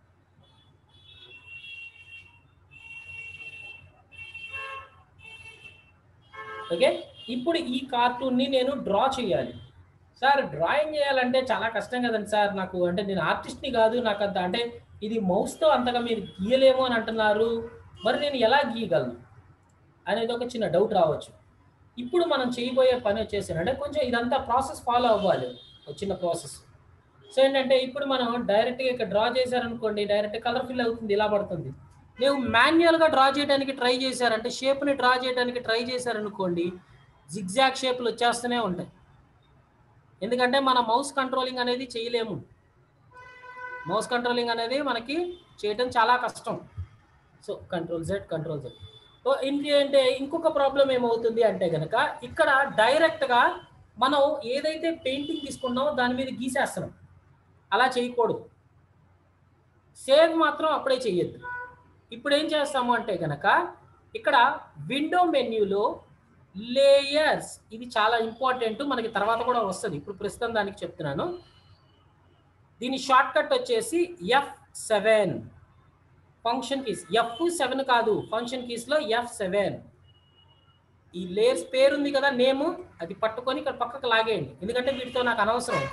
ఓకే ఇప్పుడు ఈ కార్టూన్ని నేను డ్రా చేయాలి సార్ డ్రాయింగ్ చేయాలంటే చాలా కష్టం కదండి సార్ నాకు అంటే నేను ఆర్టిస్ట్ని కాదు నాకు అంత అంటే ఇది మౌస్తో అంతగా మీరు గీయలేము అని అంటున్నారు మరి నేను ఎలా గీయగలను అనేది ఒక చిన్న డౌట్ రావచ్చు ఇప్పుడు మనం చేయబోయే పని వచ్చేసి అంటే కొంచెం ఇదంతా ప్రాసెస్ ఫాలో అవ్వాలి ఒక చిన్న ప్రాసెస్ సో ఏంటంటే ఇప్పుడు మనం డైరెక్ట్గా ఇక్కడ డ్రా చేశారనుకోండి డైరెక్ట్ కలర్ ఫిల్ అవుతుంది ఇలా పడుతుంది ನೀವು మాన్యువల్గా డ్రా చేయడానికి ట్రై చేశారంటే షేప్ని డ్రా చేయడానికి ట్రై చేశారనుకోండి జిగ్జాగ్ షేప్లు వచ్చేస్తూనే ఉంటాయి ఎందుకంటే మన మౌస్ కంట్రోలింగ్ అనేది చేయలేము మౌస్ కంట్రోలింగ్ అనేది మనకి చేయడం చాలా కష్టం so control Z control Z so ఇంటి అంటే ఇంకొక ప్రాబ్లం ఏమవుతుంది అంటే కనుక ఇక్కడ డైరెక్ట్గా మనం ఏదైతే పెయింటింగ్ తీసుకున్నామో దాని మీద గీసేస్తున్నాం అలా చేయకూడదు సేవ్ మాత్రం అప్పుడే చేయొద్దు ఇప్పుడు ఏం చేస్తాము అంటే కనుక ఇక్కడ విండో మెన్యూలో లేయర్స్ ఇది చాలా ఇంపార్టెంట్ మనకి తర్వాత కూడా వస్తుంది ఇప్పుడు ప్రస్తుతం దానికి చెప్తున్నాను దీని షార్ట్ కట్ వచ్చేసి F seven function keys F seven కాదు ఫంక్షన్ కీస్లో ఎఫ్ సెవెన్ ఈ లేయర్స్ పేరు ఉంది కదా నేమ్ అది పట్టుకొని ఇక్కడ పక్కకు లాగేయండి ఎందుకంటే వీటితో నాకు అనవసరం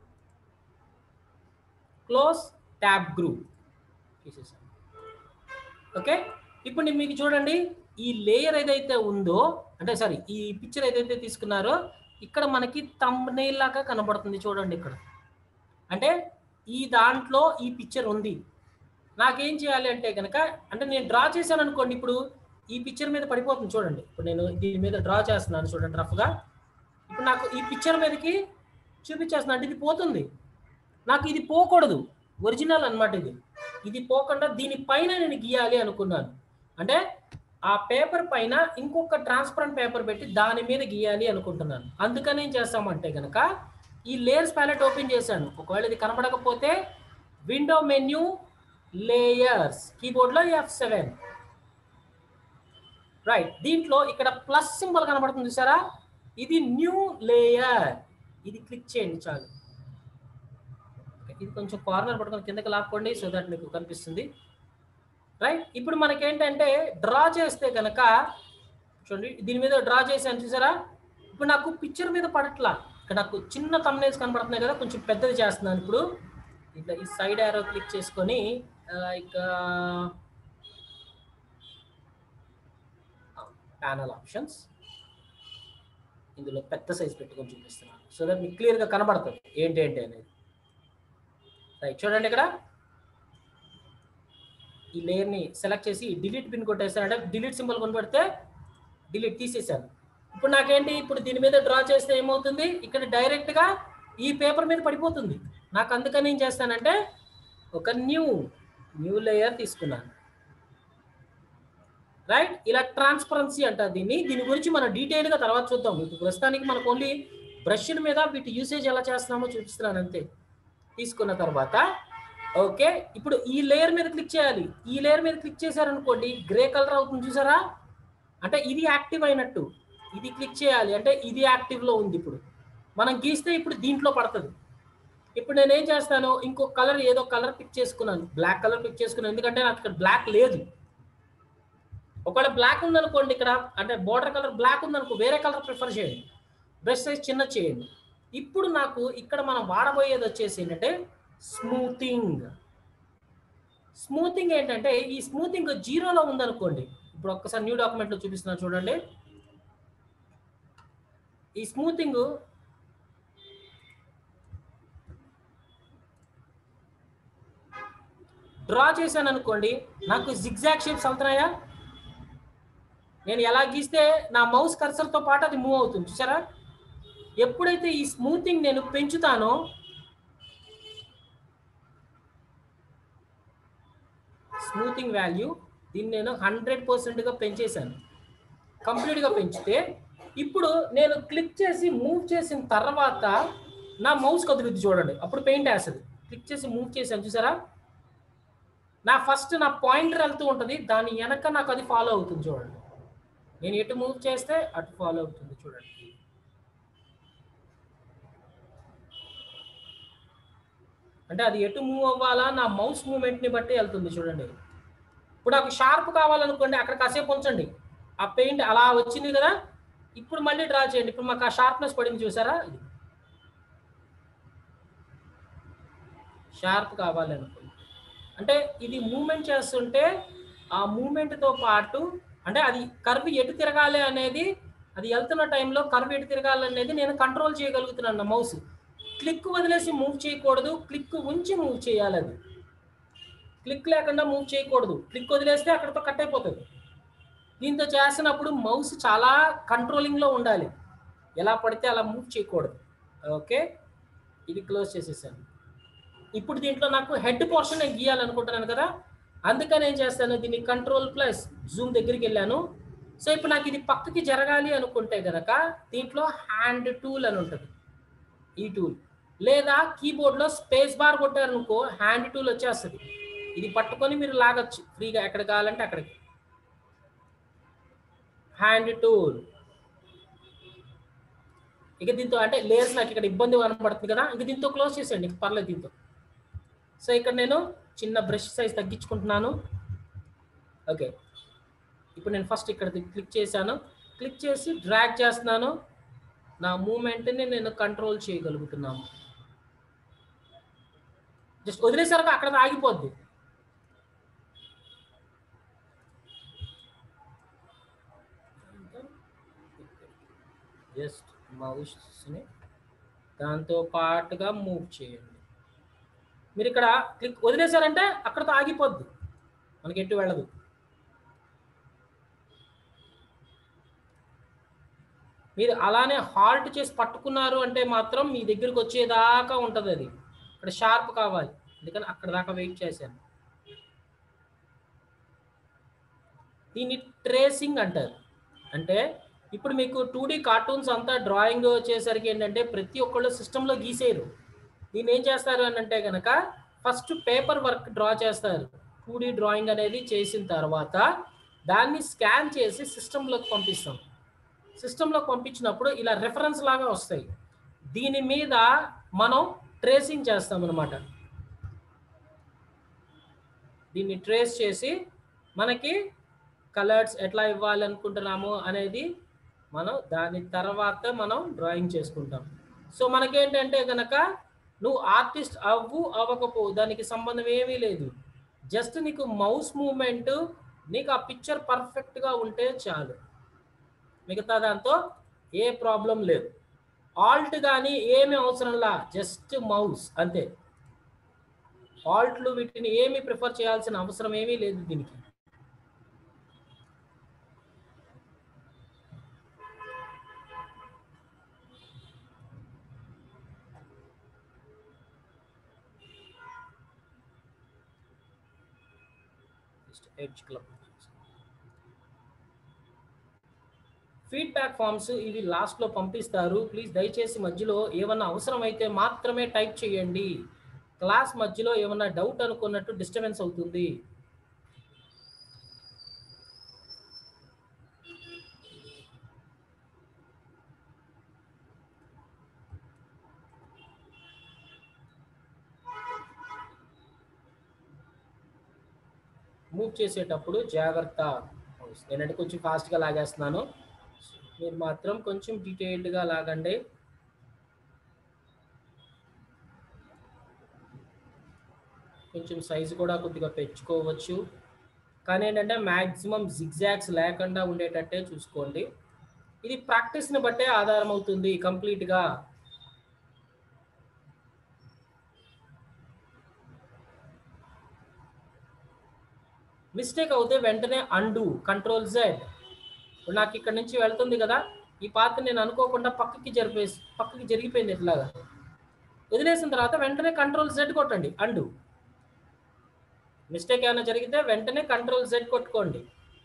క్లోజ్ ట్యాబ్ గ్రూప్ తీసేసాను ఓకే ఇప్పుడు నేను మీకు చూడండి ఈ లేయర్ ఏదైతే ఉందో అంటే సారీ ఈ పిక్చర్ ఏదైతే తీసుకున్నారో ఇక్కడ మనకి తమ్నైల్ లాగా కనబడుతుంది చూడండి ఇక్కడ అంటే ఈ దాంట్లో ఈ పిక్చర్ ఉంది నాకేం చేయాలి అంటే కనుక అంటే నేను డ్రా చేశాను అనుకోండి ఇప్పుడు ఈ పిక్చర్ మీద పడిపోతుంది చూడండి ఇప్పుడు నేను దీని మీద డ్రా చేస్తున్నాను చూడండి రఫ్గా ఇప్పుడు నాకు ఈ పిక్చర్ మీదకి చూపించేస్తున్నాను అంటే ఇది పోతుంది నాకు ఇది పోకూడదు ఒరిజినల్ అన్నమాట ఇది ఇది పోకుండా దీనిపైన నేను గీయాలి అనుకున్నాను అంటే ఆ పేపర్ పైన ఇంకొక ట్రాన్స్పరెంట్ పేపర్ పెట్టి దాని మీద గీయాలి అనుకుంటున్నాను అందుకని ఏం చేస్తామంటే కనుక ఈ లేయర్స్ ప్యాలెట్ ఓపెన్ చేశాను ఒకవేళ ఇది కనబడకపోతే విండో మెన్యూ లేయర్స్ కీబోర్డ్లో ఎఫ్ సెవెన్ రైట్ దీంట్లో ఇక్కడ ప్లస్ సింబల్ కనబడుతుంది చూసారా ఇది న్యూ లేయర్ ఇది క్లిక్ చేయండి చాలు ఇది కొంచెం కార్నర్ పట్టుకొని కిందకి లాక్కోండి సో దట్ మీకు కనిపిస్తుంది రైట్ ఇప్పుడు మనకేంటంటే డ్రా చేస్తే కనుక చూడండి దీని మీద డ్రా చేశాను చూసారా ఇప్పుడు నాకు పిక్చర్ మీద పడట్లా ఇక్కడ నాకు చిన్న తమ్నేల్స్ కనబడుతున్నాయి కదా కొంచెం పెద్దది చేస్తున్నాను ఇప్పుడు ఇట్లా ఈ సైడ్ యారో క్లిక్ చేసుకొని ఇక ప్యానల్ ఆప్షన్స్ ఇందులో పెద్ద సైజ్ పెట్టుకొని చూపిస్తున్నాను సో దట్ మీకు క్లియర్గా కనబడుతుంది ఏంటి ఏంటి అనేది రైట్ చూడండి ఇక్కడ ఈ లేయర్ని సెలెక్ట్ చేసి డిలీట్ పిన్ కొట్టేస్తాను అంటే డిలీట్ సింబల్ కొనబడితే డిలీట్ తీసేసాను ఇప్పుడు నాకేంటి ఇప్పుడు దీని మీద డ్రా చేస్తే ఏమవుతుంది ఇక్కడ డైరెక్ట్గా ఈ పేపర్ మీద పడిపోతుంది నాకు అందుకని ఏం చేస్తానంటే ఒక న్యూ న్యూ లేయర్ తీసుకున్నాను రైట్ ఇలా ట్రాన్స్పరెన్సీ అంటారు దీన్ని దీని గురించి మనం డీటెయిల్గా తర్వాత చూద్దాం ఇప్పుడు ప్రస్తుతానికి మనకు ఓన్లీ బ్రష్ మీద వీటి యూసేజ్ ఎలా చేస్తున్నామో చూపిస్తున్నాను అంతే తీసుకున్న తర్వాత ఓకే ఇప్పుడు ఈ లేయర్ మీద క్లిక్ చేయాలి ఈ లేయర్ మీద క్లిక్ చేశారనుకోండి గ్రే కలర్ అవుతుంది చూసారా అంటే ఇది యాక్టివ్ అయినట్టు ఇది క్లిక్ చేయాలి అంటే ఇది యాక్టివ్లో ఉంది ఇప్పుడు మనం గీస్తే ఇప్పుడు దీంట్లో పడుతుంది ఇప్పుడు నేను ఏం చేస్తాను ఇంకో కలర్ ఏదో కలర్ పిక్ చేసుకున్నాను బ్లాక్ కలర్ పిక్ చేసుకున్నాను ఎందుకంటే నాకు ఇక్కడ బ్లాక్ లేదు ఒకవేళ బ్లాక్ ఉందనుకోండి ఇక్కడ అంటే బోర్డర్ కలర్ బ్లాక్ ఉందనుకో వేరే కలర్ ప్రిఫర్ చేయండి బ్రష్ సైజ్ చిన్న చేయండి ఇప్పుడు నాకు ఇక్కడ మనం వాడబోయేది వచ్చేసి ఏంటంటే స్మూతింగ్ స్మూతింగ్ ఏంటంటే ఈ స్మూతింగ్ జీరోలో ఉందనుకోండి ఇప్పుడు ఒక్కసారి న్యూ డాక్యుమెంట్లో చూపిస్తున్నాను చూడండి ఈ స్మూతింగ్ డ్రా చేశాను అనుకోండి నాకు జిగ్జాగ్ షేప్స్ అవుతున్నాయా నేను ఎలా గీస్తే నా మౌస్ కర్సర్తో పాటు అది మూవ్ అవుతుంది చూసారా ఎప్పుడైతే ఈ స్మూతింగ్ నేను పెంచుతానో స్మూతింగ్ వాల్యూ దీన్ని నేను హండ్రెడ్ పర్సెంట్గా పెంచేశాను కంప్లీట్గా పెంచితే ఇప్పుడు నేను క్లిక్ చేసి మూవ్ చేసిన తర్వాత నా మౌస్ కదులుద్ది చూడండి అప్పుడు పెయింట్ వేస్తుంది క్లిక్ చేసి మూవ్ చేశాను చూసారా నా ఫస్ట్ నా పాయింటర్ వెళ్తూ ఉంటుంది దాని వెనక నాకు అది ఫాలో అవుతుంది చూడండి నేను ఎటు మూవ్ చేస్తే అటు ఫాలో అవుతుంది చూడండి అంటే అది ఎటు మూవ్ అవ్వాలా నా మౌస్ మూమెంట్ని బట్టి వెళ్తుంది చూడండి ఇప్పుడు నాకు షార్ప్ కావాలనుకోండి అక్కడ కాసేపు ఉంచండి ఆ పెయింట్ అలా వచ్చింది కదా ఇప్పుడు మళ్ళీ డ్రా చేయండి ఇప్పుడు మాకు ఆ షార్ప్నెస్ పడింది చూసారా ఇది షార్ప్ కావాలి అనుకోండి అంటే ఇది మూమెంట్ చేస్తుంటే ఆ మూమెంట్తో పాటు అంటే అది కర్వ్ ఎటు తిరగాలి అనేది అది వెళ్తున్న టైంలో కర్వ్ ఎటు తిరగాలి అనేది నేను కంట్రోల్ చేయగలుగుతున్నాను నా మౌస్ క్లిక్ వదిలేసి మూవ్ చేయకూడదు క్లిక్ ఉంచి మూవ్ చేయాలి అది క్లిక్ లేకుండా మూవ్ చేయకూడదు క్లిక్ వదిలేస్తే అక్కడితో కట్ అయిపోతుంది దీంతో చేస్తున్నప్పుడు మౌస్ చాలా కంట్రోలింగ్లో ఉండాలి ఎలా పడితే అలా మూవ్ చేయకూడదు ఓకే ఇది క్లోజ్ చేసేసాను ఇప్పుడు దీంట్లో నాకు హెడ్ పోర్షన్ నేను గీయాలనుకుంటున్నాను కదా అందుకని ఏం చేస్తాను దీన్ని కంట్రోల్ ప్లస్ జూమ్ దగ్గరికి వెళ్ళాను సో ఇప్పుడు నాకు ఇది పక్కకి జరగాలి అనుకుంటే గనక దీంట్లో హ్యాండ్ టూల్ అని ఉంటుంది ఈ టూల్ లేదా కీబోర్డ్లో స్పేస్ బార్ కొట్టారనుకో హ్యాండ్ టూల్ వచ్చేస్తుంది ఇది పట్టుకొని మీరు లాగచ్చు ఫ్రీగా ఎక్కడ కావాలంటే అక్కడికి హ్యాండ్ టూల్ ఇక దీంతో అంటే లేయర్స్ నాకు ఇక్కడ ఇబ్బంది కనపడుతుంది కదా ఇక దీంతో క్లోజ్ చేసేయండి ఇక పర్లేదు దీంతో సో ఇక్కడ నేను చిన్న బ్రష్ సైజ్ తగ్గించుకుంటున్నాను ఓకే ఇప్పుడు నేను ఫస్ట్ ఇక్కడ క్లిక్ చేశాను క్లిక్ చేసి డ్రాగ్ చేస్తున్నాను నా మూమెంట్ని నేను కంట్రోల్ చేయగలుగుతున్నాను జస్ట్ వదిలేసరికి అక్కడ ఆగిపోద్ది జస్ట్ మౌస్ని దాంతో పాటుగా మూవ్ చేయండి మీరు ఇక్కడ క్లిక్ వదిలేశారంటే అక్కడతో ఆగిపోద్ది మనకి ఎటు వెళ్ళదు మీరు అలానే హాల్ట్ చేసి పట్టుకున్నారు అంటే మాత్రం మీ దగ్గరికి వచ్చేదాకా ఉంటుంది అది ఇక్కడ షార్ప్ కావాలి అందుకని అక్కడ దాకా వెయిట్ చేశాను దీన్ని ట్రేసింగ్ అంటారు అంటే ఇప్పుడు మీకు టూ డీ కార్టూన్స్ అంతా డ్రాయింగ్ వచ్చేసరికి ఏంటంటే ప్రతి ఒక్కళ్ళు సిస్టంలో గీసేరు దీన్ని ఏం చేస్తారు అని అంటే కనుక ఫస్ట్ పేపర్ వర్క్ డ్రా చేస్తారు టూ డీ డ్రాయింగ్ అనేది చేసిన తర్వాత దాన్ని స్కాన్ చేసి సిస్టంలోకి పంపిస్తాం సిస్టంలోకి పంపించినప్పుడు ఇలా రెఫరెన్స్ లాగా వస్తాయి దీని మీద మనం ట్రేసింగ్ చేస్తాం అనమాట దీన్ని ట్రేస్ చేసి మనకి కలర్స్ ఎట్లా ఇవ్వాలనుకుంటున్నాము అనేది మనం దాని తర్వాత మనం డ్రాయింగ్ చేసుకుంటాం సో మనకేంటంటే కనుక నువ్వు ఆర్టిస్ట్ అవ్వు అవ్వకపో దానికి సంబంధం ఏమీ లేదు జస్ట్ నీకు మౌస్ మూమెంట్ నీకు ఆ పిక్చర్ పర్ఫెక్ట్గా ఉంటే చాలు మిగతా దాంతో ఏ ప్రాబ్లం లేదు ఆల్ట్ కానీ ఏమీ అవసరంలా జస్ట్ మౌస్ అంతే ఆల్ట్లు వీటిని ఏమీ ప్రిఫర్ చేయాల్సిన అవసరం ఏమీ లేదు దీనికి ఎడ్జ్ క్లబ్ ఫీడ్బ్యాక్ ఫామ్స్ ఇవి లాస్ట్లో పంపిస్తారు ప్లీజ్ దయచేసి మధ్యలో ఏమన్నా అవసరం అయితే మాత్రమే టైప్ చేయండి క్లాస్ మధ్యలో ఏమన్నా డౌట్ అనుకున్నట్టు డిస్టర్బెన్స్ అవుతుంది మూవ్ చేసేటప్పుడు జాగ్రత్త నేనంటే కొంచెం ఫాస్ట్గా లాగేస్తున్నాను మీరు మాత్రం కొంచెం డీటెయిల్డ్గా లాగండి కొంచెం సైజు కూడా కొద్దిగా పెంచుకోవచ్చు కానీ ఏంటంటే మ్యాక్సిమం జిగ్జాగ్స్ లేకుండా ఉండేటట్టే చూసుకోండి ఇది ప్రాక్టీస్ని బట్టే ఆధారం అవుతుంది కంప్లీట్గా మిస్టేక్ అవుతే వెంటనే అండు కంట్రోల్ జెడ్ ఇప్పుడు నాకు ఇక్కడ నుంచి వెళ్తుంది కదా ఈ పాత్ర నేను అనుకోకుండా పక్కకి జరిపేసి పక్కకి జరిగిపోయింది ఎట్లాగా వదిలేసిన తర్వాత వెంటనే కంట్రోల్ జెడ్ కొట్టండి అండు మిస్టేక్ ఏమైనా జరిగితే వెంటనే కంట్రోల్ జెడ్ కొట్టుకోండి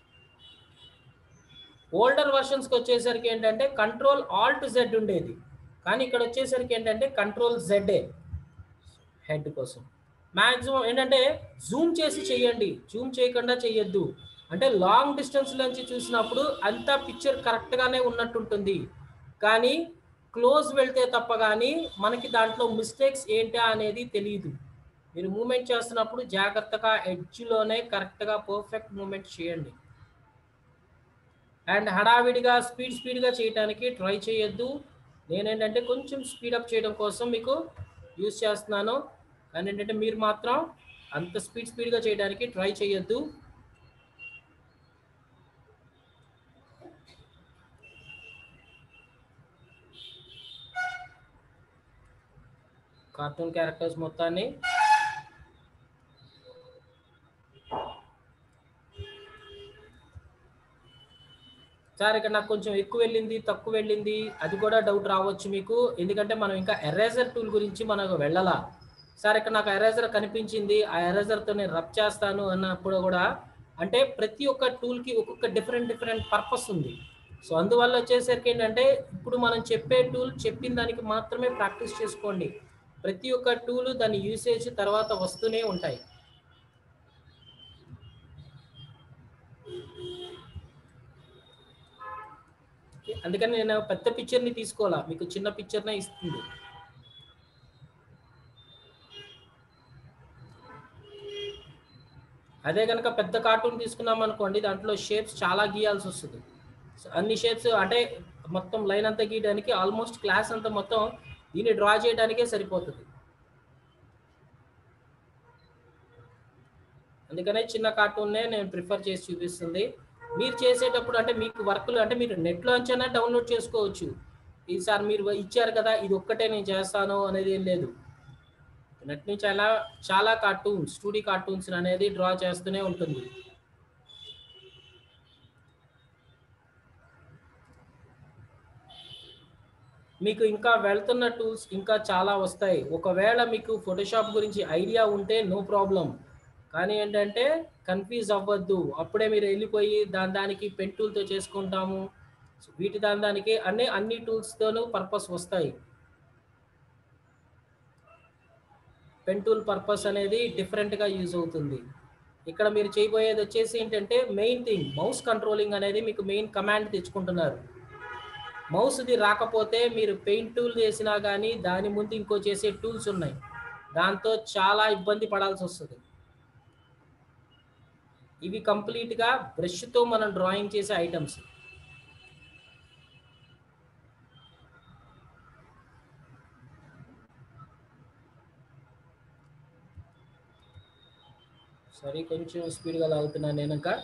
ఓల్డర్ వర్షన్స్కి వచ్చేసరికి ఏంటంటే కంట్రోల్ ఆల్ట్ జెడ్ ఉండేది కానీ ఇక్కడ వచ్చేసరికి ఏంటంటే కంట్రోల్ జెడ్ఏ హెడ్ కోసం మ్యాక్సిమం ఏంటంటే జూమ్ చేసి చేయండి జూమ్ చేయకుండా చేయొద్దు అంటే లాంగ్ డిస్టెన్స్ నుంచి చూసినప్పుడు అంతా పిక్చర్ కరెక్ట్గానే ఉన్నట్టుంటుంది కానీ క్లోజ్ వెళ్తే తప్ప కానీ మనకి దాంట్లో మిస్టేక్స్ ఏంటా అనేది తెలియదు మీరు మూమెంట్ చేస్తున్నప్పుడు జాగ్రత్తగా ఎడ్జ్లోనే కరెక్ట్గా పర్ఫెక్ట్ మూమెంట్ చేయండి అండ్ హడావిడిగా స్పీడ్ స్పీడ్గా చేయడానికి ట్రై చేయొద్దు నేనేంటంటే కొంచెం స్పీడప్ చేయడం కోసం మీకు యూస్ చేస్తున్నాను కానీ ఏంటంటే మీరు మాత్రం అంత స్పీడ్ స్పీడ్గా చేయడానికి ట్రై చేయొద్దు కార్టూన్ క్యారెక్టర్స్ మొత్తాన్ని సార్ ఇక్కడ నాకు కొంచెం ఎక్కువ వెళ్ళింది తక్కువ వెళ్ళింది అది కూడా డౌట్ రావచ్చు మీకు ఎందుకంటే మనం ఇంకా ఎరేజర్ టూల్ గురించి మనకు వెళ్ళాలా సార్ ఇక్కడ నాకు ఎరేజర్ కనిపించింది ఆ ఎరేజర్తో నేను రబ్ చేస్తాను అన్నప్పుడు కూడా అంటే ప్రతి ఒక్క టూల్కి ఒక్కొక్క డిఫరెంట్ డిఫరెంట్ పర్పస్ ఉంది సో అందువల్ల వచ్చేసరికి ఏంటంటే ఇప్పుడు మనం చెప్పే టూల్ చెప్పిన దానికి మాత్రమే ప్రాక్టీస్ చేసుకోండి ప్రతి ఒక్క టూల్ దాని యూసేజ్ తర్వాత వస్తూనే ఉంటాయి ఓకే, అందుకని నేను పెద్ద పిక్చర్ని తీసుకోవాలా మీకు చిన్న పిక్చర్నే ఇస్తుంది అదే కనుక పెద్ద కార్టూన్ తీసుకున్నాం అనుకోండి దాంట్లో షేప్స్ చాలా గీయాల్సి వస్తుంది సో అన్ని షేప్స్ అంటే మొత్తం లైన్ అంతా గీయడానికి ఆల్మోస్ట్ క్లాస్ అంతా మొత్తం దీన్ని డ్రా చేయడానికే సరిపోతుంది అందుకనే చిన్న కార్టూన్నే నేను ప్రిఫర్ చేసి చూపిస్తుంది మీరు చేసేటప్పుడు అంటే మీకు వర్క్లు అంటే మీరు నెట్లో అంచనా డౌన్లోడ్ చేసుకోవచ్చు ఈసారి మీరు ఇచ్చారు కదా ఇది ఒక్కటే నేను చేస్తాను అనేది ఏం లేదు నెట్ నుంచి అలా చాలా కార్టూన్స్ టూ కార్టూన్స్ అనేది డ్రా చేస్తూనే ఉంటుంది మీకు ఇంకా వెళ్తున్న టూల్స్ ఇంకా చాలా వస్తాయి ఒకవేళ మీకు ఫోటోషాప్ గురించి ఐడియా ఉంటే నో ప్రాబ్లం కానీ ఏంటంటే కన్ఫ్యూజ్ అవ్వద్దు అప్పుడే మీరు వెళ్ళిపోయి దాని దానికి పెన్ టూల్తో చేసుకుంటాము సో వీటి దాని దానికి అన్ని అన్ని టూల్స్తోనూ పర్పస్ వస్తాయి పెన్ టూల్ పర్పస్ అనేది డిఫరెంట్గా యూజ్ అవుతుంది ఇక్కడ మీరు చేయబోయేది వచ్చేసి ఏంటంటే మెయిన్ థింగ్ మౌస్ కంట్రోలింగ్ అనేది మీకు మెయిన్ కమాండ్ తెచ్చుకుంటున్నారు మౌస్ది రాకపోతే మీరు పెయింట్ టూల్ చేసినా కానీ దాని ముందు ఇంకో చేసే టూల్స్ ఉన్నాయి దాంతో చాలా ఇబ్బంది పడాల్సి వస్తుంది ఇవి కంప్లీట్గా బ్రష్తో మనం డ్రాయింగ్ చేసే ఐటమ్స్ సరే కొంచెం స్పీడ్గా లాగుతున్నాను నేను ఇంకా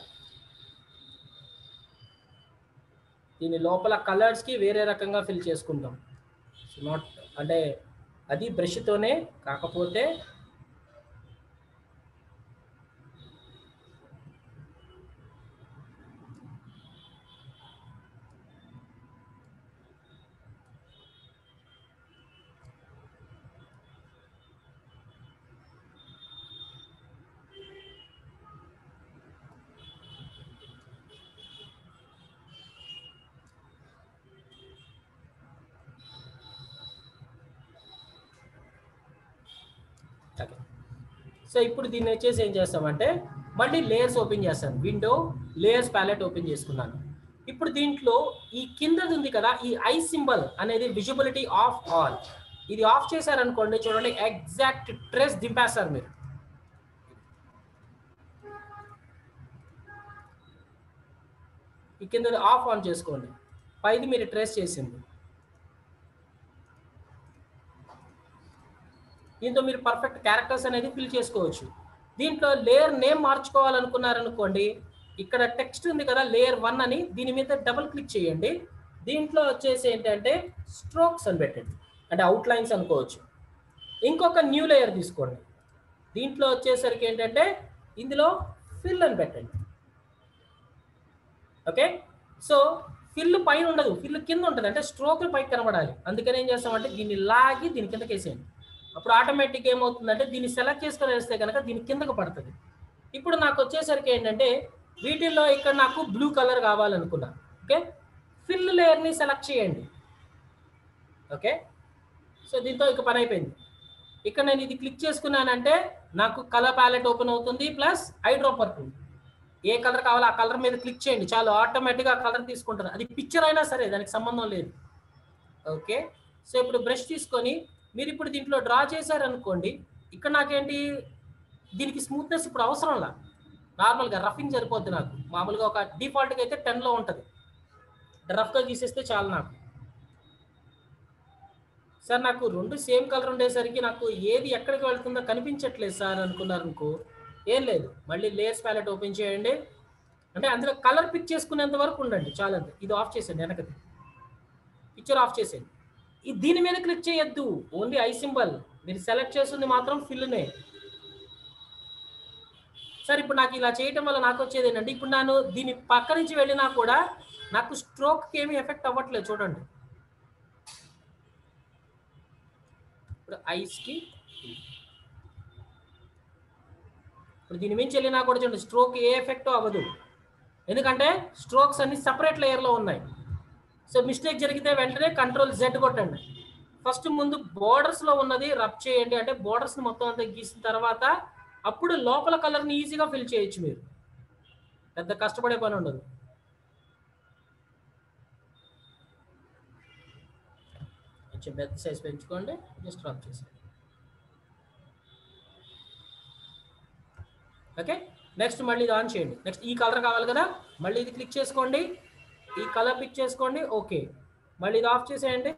దీని లోపల కలర్స్కి వేరే రకంగా ఫిల్ చేసుకుంటాం సో నాట్ అంటే అది బ్రష్తోనే కాకపోతే ఓకే సో ఇప్పుడు దీన్ని వచ్చేసి ఏం చేస్తామంటే మళ్ళీ లేయర్స్ ఓపెన్ చేస్తాను విండో లేయర్స్ ప్యాలెట్ ఓపెన్ చేసుకున్నాను ఇప్పుడు దీంట్లో ఈ కిందది ఉంది కదా ఈ ఐ సింబల్ అనేది విజిబిలిటీ ఆఫ్ ఆల్ ఇది ఆఫ్ చేశారనుకోండి చూడండి ఎగ్జాక్ట్ ట్రెస్ దింపేస్తారు మీరు ఈ కింద ఆఫ్ ఆన్ చేసుకోండి పైది మీరు ట్రేస్ చేసింది దీంతో మీరు పర్ఫెక్ట్ క్యారెక్టర్స్ అనేది ఫిల్ చేసుకోవచ్చు దీంట్లో లేయర్ నేమ్ మార్చుకోవాలనుకున్నారనుకోండి ఇక్కడ టెక్స్ట్ ఉంది కదా లేయర్ వన్ అని దీని మీద డబుల్ క్లిక్ చేయండి దీంట్లో వచ్చేసి ఏంటంటే స్ట్రోక్స్ అని పెట్టండి అంటే అవుట్లైన్స్ అనుకోవచ్చు ఇంకొక న్యూ లేయర్ తీసుకోండి దీంట్లో వచ్చేసరికి ఏంటంటే ఇందులో ఫిల్ అని పెట్టండి ఓకే సో ఫిల్ పైన ఉండదు ఫిల్ కింద ఉంటుంది అంటే స్ట్రోకులు పైకి కనబడాలి అందుకని ఏం చేస్తామంటే దీన్ని లాగి దీని కిందకి వేసేయండి అప్పుడు ఆటోమేటిక్ ఏమవుతుందంటే దీన్ని సెలెక్ట్ చేసుకొని వేస్తే కనుక దీని కిందకు పడుతుంది ఇప్పుడు నాకు వచ్చేసరికి ఏంటంటే వీటిల్లో ఇక్కడ నాకు బ్లూ కలర్ కావాలనుకున్నా ఓకే ఫిల్ లేయర్ని సెలెక్ట్ చేయండి ఓకే సో దీంతో ఇక పని అయిపోయింది ఇక్కడ నేను ఇది క్లిక్ చేసుకున్నానంటే నాకు కలర్ ప్యాలెట్ ఓపెన్ అవుతుంది ప్లస్ ఐ డ్రాపర్ ఏ కలర్ కావాలో ఆ కలర్ మీద క్లిక్ చేయండి చాలు ఆటోమేటిక్గా ఆ కలర్ తీసుకుంటారు అది పిక్చర్ అయినా సరే దానికి సంబంధం లేదు ఓకే సో ఇప్పుడు బ్రష్ తీసుకొని మీరు ఇప్పుడు దీంట్లో డ్రా చేశారనుకోండి ఇక్కడ నాకేంటి దీనికి స్మూత్నెస్ ఇప్పుడు అవసరంలా నార్మల్గా రఫింగ్ సరిపోద్ది నాకు మామూలుగా ఒక డిఫాల్ట్గా అయితే టెన్లో ఉంటుంది రఫ్గా గీసేస్తే చాలు నాకు సార్ నాకు రెండు సేమ్ కలర్ ఉండేసరికి నాకు ఏది ఎక్కడికి వెళ్తుందో కనిపించట్లేదు సార్ అనుకున్నారు అనుకో ఏం లేదు మళ్ళీ లేయర్స్ ప్యాలెట్ ఓపెన్ చేయండి అంటే అందులో కలర్ పిక్ చేసుకునేంత వరకు ఉండండి చాలంతే ఇది ఆఫ్ చేసేయండి వెనకది పిక్చర్ ఆఫ్ చేసేయండి ఈ దీని మీద క్లిక్ చేయొద్దు ఓన్లీ ఐ సింబల్ మీరు సెలెక్ట్ చేస్తుంది మాత్రం ఫిల్నే సార్ ఇప్పుడు నాకు ఇలా చేయటం వల్ల నాకు వచ్చేది ఏంటంటే ఇప్పుడు నేను దీని పక్క నుంచి వెళ్ళినా కూడా నాకు స్ట్రోక్కి ఏమీ ఎఫెక్ట్ అవ్వట్లేదు చూడండి ఇప్పుడు ఐస్కి ఇప్పుడు దీని మించి వెళ్ళినా కూడా చూడండి స్ట్రోక్ ఏ ఎఫెక్ట్ అవ్వదు ఎందుకంటే స్ట్రోక్స్ అన్ని సపరేట్ లేయర్లో ఉన్నాయి సో మిస్టేక్ జరిగితే వెంటనే కంట్రోల్ జెడ్ కొట్టండి ఫస్ట్ ముందు బోర్డర్స్లో ఉన్నది రబ్ చేయండి అంటే బోర్డర్స్ని మొత్తం అంతా గీసిన తర్వాత అప్పుడు లోపల కలర్ని ఈజీగా ఫిల్ చేయొచ్చు మీరు పెద్ద కష్టపడే పని ఉండదు కొంచెం పెద్ద సైజ్ పెంచుకోండి జస్ట్ రబ్ చేసేయండి ఓకే నెక్స్ట్ మళ్ళీ ఇది ఆన్ చేయండి నెక్స్ట్ ఈ కలర్ కావాలి కదా మళ్ళీ ఇది క్లిక్ చేసుకోండి ఈ కలర్ పిక్ చేసుకోండి ఓకే మళ్ళీ ఇది ఆఫ్ చేసేయండి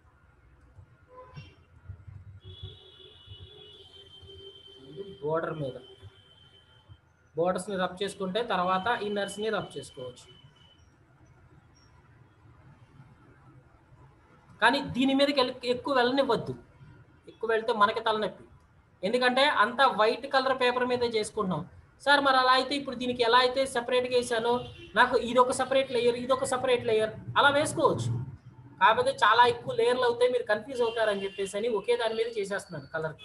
బోర్డర్ మీద బోర్డర్స్ని రబ్ చేసుకుంటే తర్వాత ఇన్నర్స్ని రబ్ చేసుకోవచ్చు కానీ దీని మీదకి వెళ్ళి ఎక్కువ వెళ్ళనివ్వద్దు ఎక్కువ వెళ్తే మనకి తలనొప్పి ఎందుకంటే అంత వైట్ కలర్ పేపర్ మీదే చేసుకుంటున్నాం సార్ మరి అలా అయితే ఇప్పుడు దీనికి ఎలా అయితే సెపరేట్గా వేసానో నాకు ఇది ఒక సపరేట్ లేయర్ ఇది ఒక సపరేట్ లేయర్ అలా వేసుకోవచ్చు కాకపోతే చాలా ఎక్కువ లేయర్లు అవుతాయి మీరు కన్ఫ్యూజ్ అవుతారని చెప్పేసి అని ఒకే దాని మీద చేసేస్తున్నాను కలర్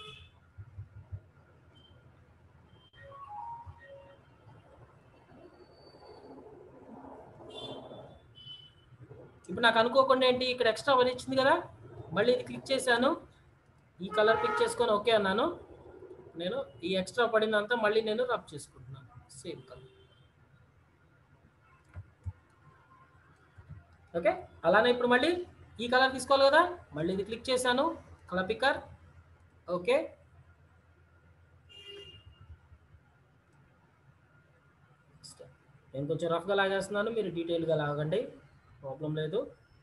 ఇప్పుడు నాకు అనుకోకుండా ఏంటి ఇక్కడ ఎక్స్ట్రా వన్ ఇచ్చింది కదా మళ్ళీ ఇది క్లిక్ చేశాను ఈ కలర్ పిక్ చేసుకొని ఓకే అన్నాను నేను ఈ ఎక్స్ట్రా పడినంత మళ్ళీ నేను రబ్ చేసుకుంటున్నాను సేమ్ కలర్ ఓకే అలానే ఇప్పుడు మళ్ళీ ఈ కలర్ తీసుకోవాలి కదా మళ్ళీ ఇది క్లిక్ చేశాను కలర్ పిక్కర్ ఓకే నేను కొంచెం రఫ్గా లాగేస్తున్నాను మీరు డీటెయిల్గా లాగండి ప్రాబ్లం లేదు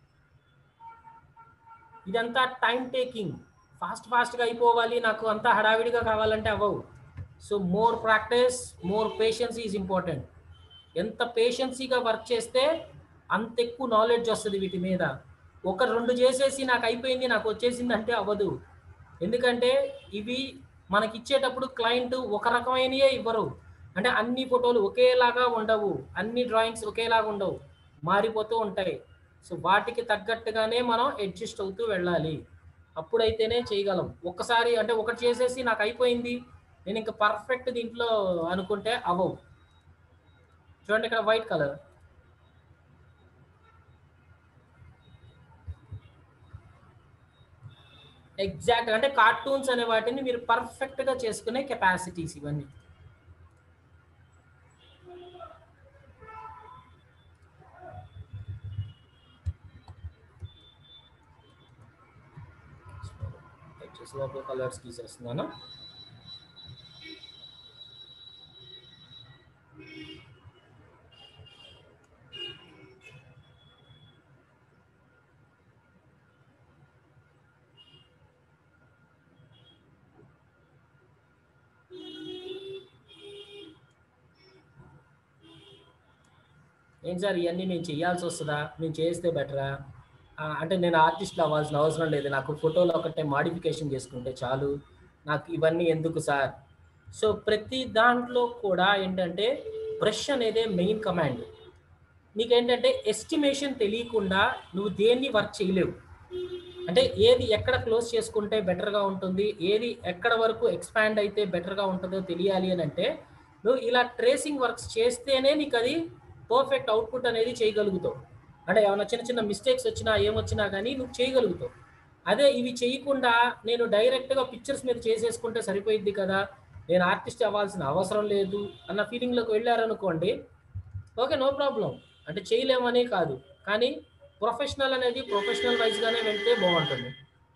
ఇదంతా టైం టేకింగ్ ఫాస్ట్ ఫాస్ట్గా అయిపోవాలి నాకు అంతా హడావిడిగా కావాలంటే అవ్వవు so more practice more patience is important ఎంత పేషెన్సీగా వర్క్ చేస్తే అంత ఎక్కువ నాలెడ్జ్ వస్తుంది వీటి మీద ఒక రెండు చేసేసి నాకు అయిపోయింది నాకు వచ్చేసింది అంటే అవ్వదు ఎందుకంటే ఇవి మనకి ఇచ్చేటప్పుడు క్లయింట్ ఒక రకమైనయే ఇవ్వరు అంటే అన్ని ఫోటోలు ఒకేలాగా ఉండవు అన్ని డ్రాయింగ్స్ ఒకేలాగా ఉండవు మారిపోతూ ఉంటాయి సో వాటికి తగ్గట్టుగానే మనం అడ్జస్ట్ అవుతూ వెళ్ళాలి అప్పుడైతేనే చేయగలం ఒక్కసారి అంటే ఒకటి చేసేసి నాకు అయిపోయింది నేను ఇంకా పర్ఫెక్ట్ దీంట్లో అనుకుంటే అవ్వవు చూడండి ఇక్కడ వైట్ కలర్ ఎగ్జాక్ట్ అంటే కార్టూన్స్ అనే వాటిని మీరు పర్ఫెక్ట్గా చేసుకునే కెపాసిటీస్ ఇవన్నీ వచ్చేసి లోపల కలర్స్ తీసేస్తున్నాను ఏం సార్ ఇవన్నీ నేను చేయాల్సి వస్తుందా నేను చేస్తే బెటరా అంటే నేను ఆర్టిస్ట్ అవ్వాల్సిన అవసరం లేదు నాకు ఫోటోలో ఒకటే మాడిఫికేషన్ చేసుకుంటే చాలు నాకు ఇవన్నీ ఎందుకు సార్ సో ప్రతి దాంట్లో కూడా ఏంటంటే బ్రష్ అనేదే మెయిన్ కమాండ్ నీకేంటంటే ఎస్టిమేషన్ తెలియకుండా నువ్వు దేన్ని వర్క్ చేయలేవు అంటే ఏది ఎక్కడ క్లోజ్ చేసుకుంటే బెటర్గా ఉంటుంది ఏది ఎక్కడ వరకు ఎక్స్పాండ్ అయితే బెటర్గా ఉంటుందో తెలియాలి అని అంటే నువ్వు ఇలా ట్రేసింగ్ వర్క్స్ చేస్తేనే నీకు అది పర్ఫెక్ట్ అవుట్పుట్ అనేది చేయగలుగుతావు అంటే ఏమైనా చిన్న చిన్న మిస్టేక్స్ వచ్చినా ఏమొచ్చినా కానీ నువ్వు చేయగలుగుతావు అదే ఇవి చేయకుండా నేను డైరెక్ట్గా పిక్చర్స్ మీద చేసేసుకుంటే సరిపోయిద్ది కదా నేను ఆర్టిస్ట్ అవ్వాల్సిన అవసరం లేదు అన్న ఫీలింగ్లోకి వెళ్ళారనుకోండి ఓకే నో ప్రాబ్లం అంటే చేయలేమని కాదు కానీ ప్రొఫెషనల్ అనేది ప్రొఫెషనల్ వైజ్గానే వెళ్తే బాగుంటుంది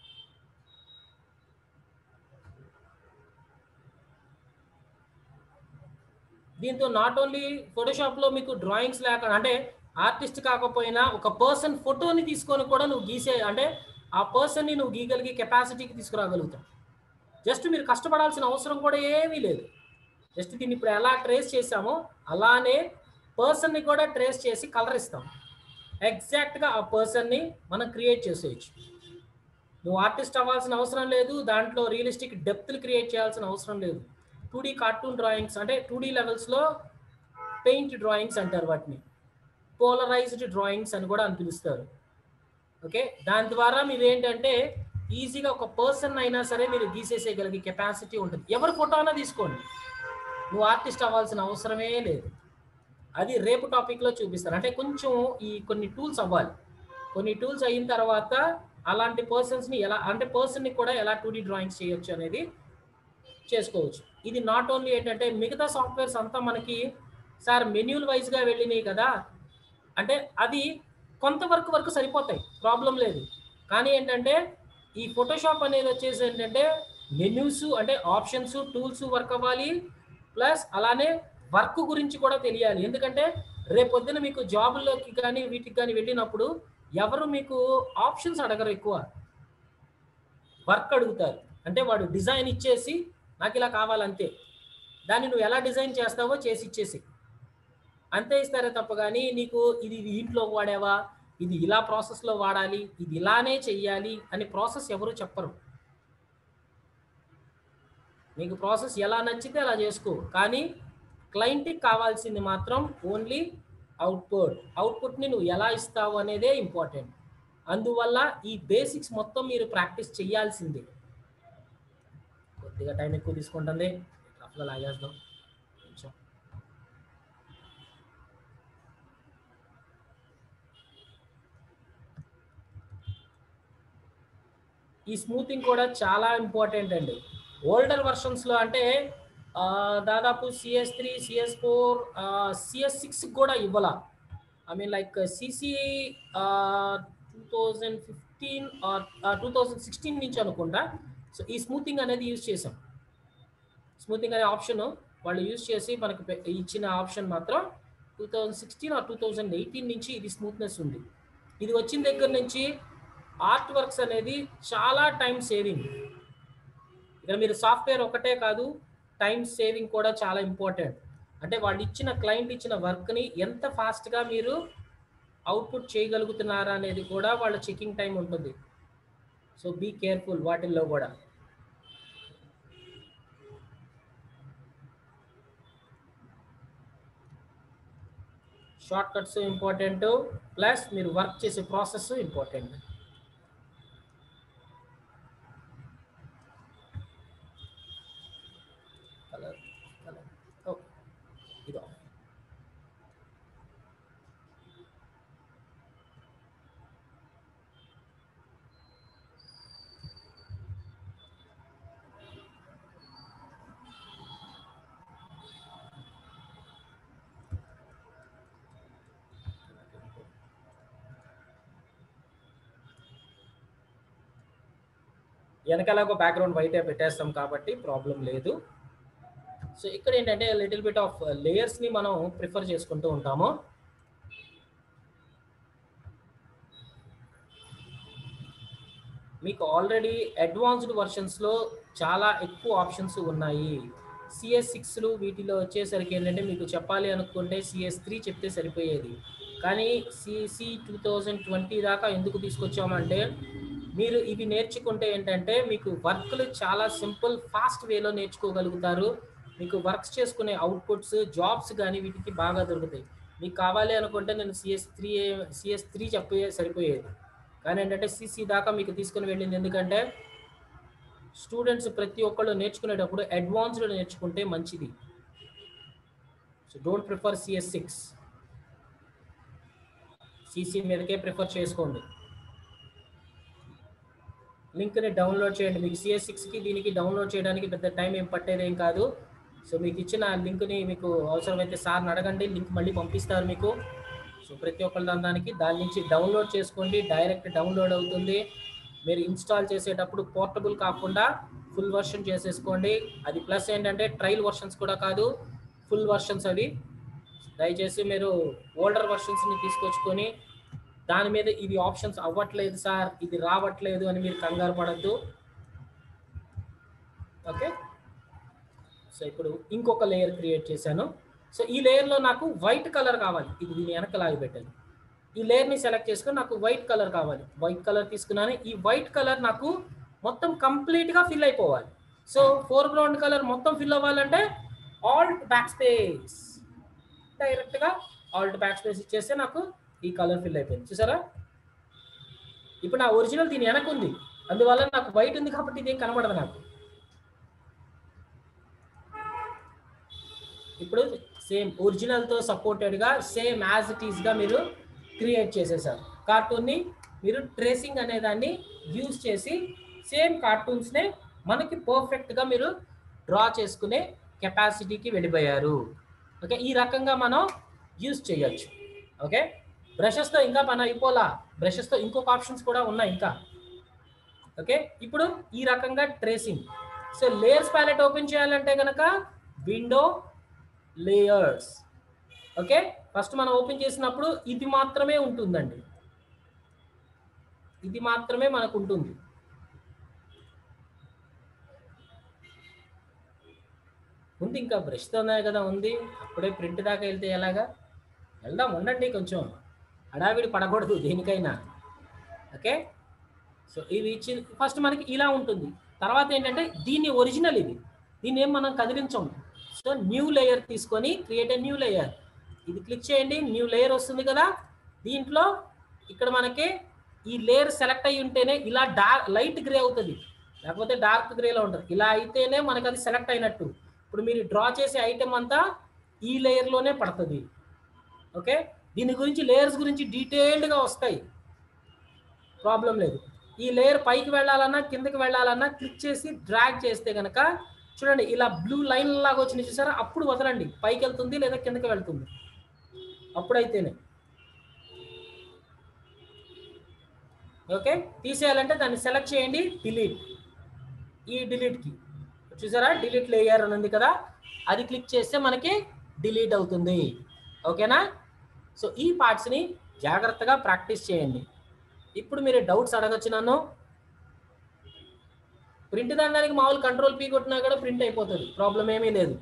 దీంతో నాట్ ఓన్లీ ఫోటోషాప్లో మీకు డ్రాయింగ్స్ లేక అంటే ఆర్టిస్ట్ కాకపోయినా ఒక పర్సన్ ఫోటోని తీసుకొని కూడా నువ్వు గీసే అంటే ఆ పర్సన్ని నువ్వు గీయగలిగే కెపాసిటీకి తీసుకురాగలుగుతావు జస్ట్ మీరు కష్టపడాల్సిన అవసరం కూడా ఏమీ లేదు జస్ట్ దీన్ని ఇప్పుడు ఎలా ట్రేస్ చేసామో అలానే పర్సన్ని కూడా ట్రేస్ చేసి కలర్ ఇస్తాం ఎగ్జాక్ట్గా ఆ పర్సన్ని మనం క్రియేట్ చేసేయచ్చు నువ్వు ఆర్టిస్ట్ అవ్వాల్సిన అవసరం లేదు దాంట్లో రియలిస్టిక్ డెప్త్లు క్రియేట్ చేయాల్సిన అవసరం లేదు టూ డీ కార్టూన్ డ్రాయింగ్స్ అంటే టూ డీ లెవెల్స్లో పెయింట్ డ్రాయింగ్స్ అంటారు వాటిని పోలరైజ్డ్ డ్రాయింగ్స్ అని కూడా అని పిలుస్తారు ఓకే దాని ద్వారా మీరు ఏంటంటే ఈజీగా ఒక పర్సన్ అయినా సరే మీరు గీసేసేయగలిగే కెపాసిటీ ఉంటుంది ఎవరి ఫోటో అయినా తీసుకోండి నువ్వు ఆర్టిస్ట్ అవ్వాల్సిన అవసరమే లేదు అది రేపు టాపిక్లో చూపిస్తాను అంటే కొంచెం ఈ కొన్ని టూల్స్ అవ్వాలి కొన్ని టూల్స్ అయిన తర్వాత అలాంటి పర్సన్స్ని ఎలా అంటే పర్సన్ని కూడా ఎలా టూ డ్రాయింగ్స్ చేయొచ్చు అనేది చేసుకోవచ్చు ఇది నాట్ ఓన్లీ ఏంటంటే మిగతా సాఫ్ట్వేర్స్ అంతా మనకి సార్ మెన్యూల్ వైజ్గా వెళ్ళినాయి కదా అంటే అది కొంతవరకు వరకు సరిపోతాయి ప్రాబ్లం లేదు కానీ ఏంటంటే ఈ ఫోటోషాప్ అనేది వచ్చేసి ఏంటంటే మెన్యూస్ అంటే ఆప్షన్స్ టూల్స్ వర్క్ అవ్వాలి ప్లస్ అలానే వర్క్ గురించి కూడా తెలియాలి ఎందుకంటే రేపొద్దున మీకు జాబుల్లోకి కానీ వీటికి కానీ వెళ్ళినప్పుడు ఎవరు మీకు ఆప్షన్స్ అడగరు ఎక్కువ వర్క్ అడుగుతారు అంటే వాడు డిజైన్ ఇచ్చేసి నాకు ఇలా కావాలంతే దాన్ని నువ్వు ఎలా డిజైన్ చేస్తావో చేసి ఇచ్చేసి అంతే ఇస్తారే తప్ప కానీ నీకు ఇది ఇంట్లో వాడావా ఇది ఇలా ప్రాసెస్లో వాడాలి ఇది ఇలానే చెయ్యాలి అని ప్రాసెస్ ఎవరు చెప్పరు నీకు ప్రాసెస్ ఎలా నచ్చితే అలా చేసుకో కానీ క్లయింట్కి కావాల్సింది మాత్రం ఓన్లీ అవుట్పుట్ అవుట్పుట్ని నువ్వు ఎలా ఇస్తావు అనేదే ఇంపార్టెంట్ అందువల్ల ఈ బేసిక్స్ మొత్తం మీరు ప్రాక్టీస్ చేయాల్సిందే కొద్దిగా టైం ఎక్కువ తీసుకుంటుంది రఫ్గా లాగేద్దాం కొంచెం ఈ స్మూతింగ్ కూడా చాలా ఇంపార్టెంట్ అండి ఓల్డర్ వర్షన్స్లో అంటే ఆ, దాదాపు CS three CS four CS six కూడా ఇవ్వాల I mean like CC two thousand fifteen two thousand sixteen నుంచి అనుకుంటా సో ఈ స్మూతింగ్ అనేది యూజ్ చేసాం స్మూతింగ్ అనే ఆప్షన్ వాళ్ళు యూజ్ చేసి మనకు పె- ఇచ్చిన ఆప్షన్ మాత్రం two thousand sixteen or two thousand eighteen నుంచి ఇది స్మూత్నెస్ ఉంది ఇది వచ్చిన దగ్గర నుంచి ఆర్ట్ వర్క్స్ అనేది చాలా టైం సేవింగ్ ఇక్కడ మీరు సాఫ్ట్వేర్ ఒకటే కాదు టైం సేవింగ్ కూడా చాలా ఇంపార్టెంట్ అంటే వాళ్ళు ఇచ్చిన క్లయింట్ ఇచ్చిన వర్క్ని ఎంత ఫాస్ట్గా మీరు అవుట్పుట్ చేయగలుగుతున్నారా అనేది కూడా వాళ్ళ చెకింగ్ టైం ఉంటుంది సో బీ కేర్ఫుల్ వాటిల్లో కూడా షార్ట్ కట్స్ ఇంపార్టెంట్ ప్లస్ మీరు వర్క్ చేసే process important colour colour okay ఇది వెనకాల ఒక బ్యాక్గ్రౌండ్ వైట్ పెట్టేస్తాం కాబట్టి ప్రాబ్లం లేదు సో ఇక్కడ ఏంటంటే లిటిల్ బిట్ ఆఫ్ లేయర్స్ని మనం ప్రిఫర్ చేసుకుంటూ ఉంటాము మీకు ఆల్రెడీ అడ్వాన్స్డ్ వర్షన్స్లో చాలా ఎక్కువ ఆప్షన్స్ ఉన్నాయి సిఎస్ సిక్స్లు వీటిలో వచ్చేసరికి ఏంటంటే మీకు చెప్పాలి అనుకుంటే సిఎస్ త్రీ చెప్తే సరిపోయేది కానీ సిసి టూ థౌజండ్ ట్వంటీ దాకా ఎందుకు తీసుకొచ్చామంటే మీరు ఇవి నేర్చుకుంటే ఏంటంటే మీకు వర్క్లు చాలా సింపుల్ ఫాస్ట్ వేలో నేర్చుకోగలుగుతారు మీకు వర్క్స్ చేసుకునే అవుట్పుట్స్ జాబ్స్ కానీ వీటికి బాగా దొరుకుతాయి మీకు కావాలి అనుకుంటే నేను సిఎస్ త్రీ సిఎస్ త్రీ చెప్పే సరిపోయేది కానీ ఏంటంటే సిసి దాకా మీకు తీసుకుని వెళ్ళింది ఎందుకంటే స్టూడెంట్స్ ప్రతి ఒక్కళ్ళు నేర్చుకునేటప్పుడు అడ్వాన్స్డ్ నేర్చుకుంటే మంచిది so don't prefer CS six CC మీదకే ప్రిఫర్ చేసుకోండి లింక్ని డౌన్లోడ్ చేయండి మీకు సిఎస్ సిక్స్కి దీనికి డౌన్లోడ్ చేయడానికి పెద్ద టైం ఏం పట్టేదేం కాదు సో మీకు ఇచ్చిన లింక్ని మీకు అవసరమైతే సార్ని అడగండి లింక్ మళ్ళీ పంపిస్తారు మీకు సో ప్రతి ఒక్కళ్ళ దానికి దాని నుంచి డౌన్లోడ్ చేసుకోండి డైరెక్ట్ డౌన్లోడ్ అవుతుంది మీరు ఇన్స్టాల్ చేసేటప్పుడు పోర్టబుల్ కాకుండా ఫుల్ వర్షన్ చేసేసుకోండి అది ప్లస్ ఏంటంటే ట్రయల్ వర్షన్స్ కూడా కాదు ఫుల్ వర్షన్స్ అవి దయచేసి మీరు ఓల్డర్ వర్షన్స్ని తీసుకొచ్చుకొని దాని మీద ఇది ఆప్షన్స్ అవ్వట్లేదు సార్ ఇది రావట్లేదు అని మీరు కంగారు పడద్దు ఓకే సో ఇప్పుడు ఇంకొక లేయర్ క్రియేట్ చేశాను సో ఈ లేయర్లో నాకు వైట్ కలర్ కావాలి ఇది దీని వెనక లాగి పెట్టాను ఈ లేయర్ని సెలెక్ట్ చేసుకొని నాకు వైట్ కలర్ కావాలి వైట్ కలర్ తీసుకున్నాను ఈ వైట్ కలర్ నాకు మొత్తం కంప్లీట్గా ఫిల్ అయిపోవాలి సో ఫోర్ గ్రౌండ్ కలర్ మొత్తం ఫిల్ అవ్వాలంటే ఆల్ట్ బ్యాక్ స్పేస్ డైరెక్ట్గా ఆల్ట్ బ్యాక్ స్పేస్ ఇచ్చేస్తే నాకు ఈ కలర్ ఫిల్ అయిపోయింది చూసారా ఇప్పుడు నా ఒరిజినల్ దీని వెనక ఉంది అందువల్ల నాకు వైట్ ఉంది కాబట్టి ఇదేం కనబడదు నాకు ఇప్పుడు సేమ్ ఒరిజినల్తో సపోర్టెడ్గా సేమ్ యాజ్ ఇట్ ఈస్గా మీరు క్రియేట్ చేసేసారు కార్టూన్ని మీరు ట్రేసింగ్ అనే దాన్ని యూజ్ చేసి సేమ్ కార్టూన్స్నే మనకి పర్ఫెక్ట్గా మీరు డ్రా చేసుకునే కెపాసిటీకి వెళ్ళిపోయారు ఓకే ఈ రకంగా మనం యూజ్ చేయొచ్చు ఓకే బ్రషెస్తో ఇంకా పని అయిపోలా బ్రషెస్తో ఇంకొక ఆప్షన్స్ కూడా ఉన్నాయి ఇంకా ఓకే ఇప్పుడు ఈ రకంగా tracing so layers palette open చేయాలంటే కనుక విండో లేయర్స్ ఓకే ఫస్ట్ మనం ఓపెన్ చేసినప్పుడు ఇది మాత్రమే ఉంటుందండి ఇది మాత్రమే మనకు ఉంటుంది ఉంది ఇంకా బ్రష్తోనే కదా ఉంది అప్పుడే ప్రింట్ దాకా వెళ్తే ఎలాగా వెళ్దాం ఉండండి కొంచెం హడావిడి పడకూడదు దేనికైనా ఓకే సో ఇవి ఇచ్చి ఫస్ట్ మనకి ఇలా ఉంటుంది తర్వాత ఏంటంటే దీని ఒరిజినల్ ఇది దీన్ని ఏం మనం కదిలించం సో న్యూ లేయర్ తీసుకొని క్రియేట్ ఏ న్యూ లేయర్ ఇది క్లిక్ చేయండి న్యూ లేయర్ వస్తుంది కదా దీంట్లో ఇక్కడ మనకి ఈ లేయర్ సెలెక్ట్ అయి ఉంటేనే ఇలా డార్క్ లైట్ గ్రే అవుతుంది లేకపోతే డార్క్ గ్రేలో ఉంటుంది ఇలా అయితేనే మనకు అది సెలెక్ట్ అయినట్టు ఇప్పుడు మీరు డ్రా చేసే ఐటెం అంతా ఈ లేయర్లోనే పడుతుంది ఓకే దీని గురించి లేయర్స్ గురించి డీటెయిల్డ్గా వస్తాయి ప్రాబ్లం లేదు ఈ లేయర్ పైకి వెళ్ళాలన్నా కిందకి వెళ్ళాలన్నా క్లిక్ చేసి డ్రాగ్ చేస్తే కనుక చూడండి ఇలా బ్లూ లైన్ లాగా వచ్చింది చూసారా అప్పుడు వదలండి పైకి వెళ్తుంది లేదా కిందకి వెళ్తుంది అప్పుడైతేనే ఓకే తీసేయాలంటే దాన్ని సెలెక్ట్ చేయండి డిలీట్ ఈ డిలీట్కి చూసారా డిలీట్ లేయర్ అని ఉంది కదా అది క్లిక్ చేస్తే మనకి డిలీట్ అవుతుంది ఓకేనా సో ఈ పార్ట్స్ని జాగ్రత్తగా ప్రాక్టీస్ చేయండి ఇప్పుడు మీరు డౌట్స్ అడగచ్చు నన్ను ప్రింట్ దానికి మామూలు కంట్రోల్ పీ కొట్టినా కూడా ప్రింట్ అయిపోతుంది ప్రాబ్లం ఏమీ లేదు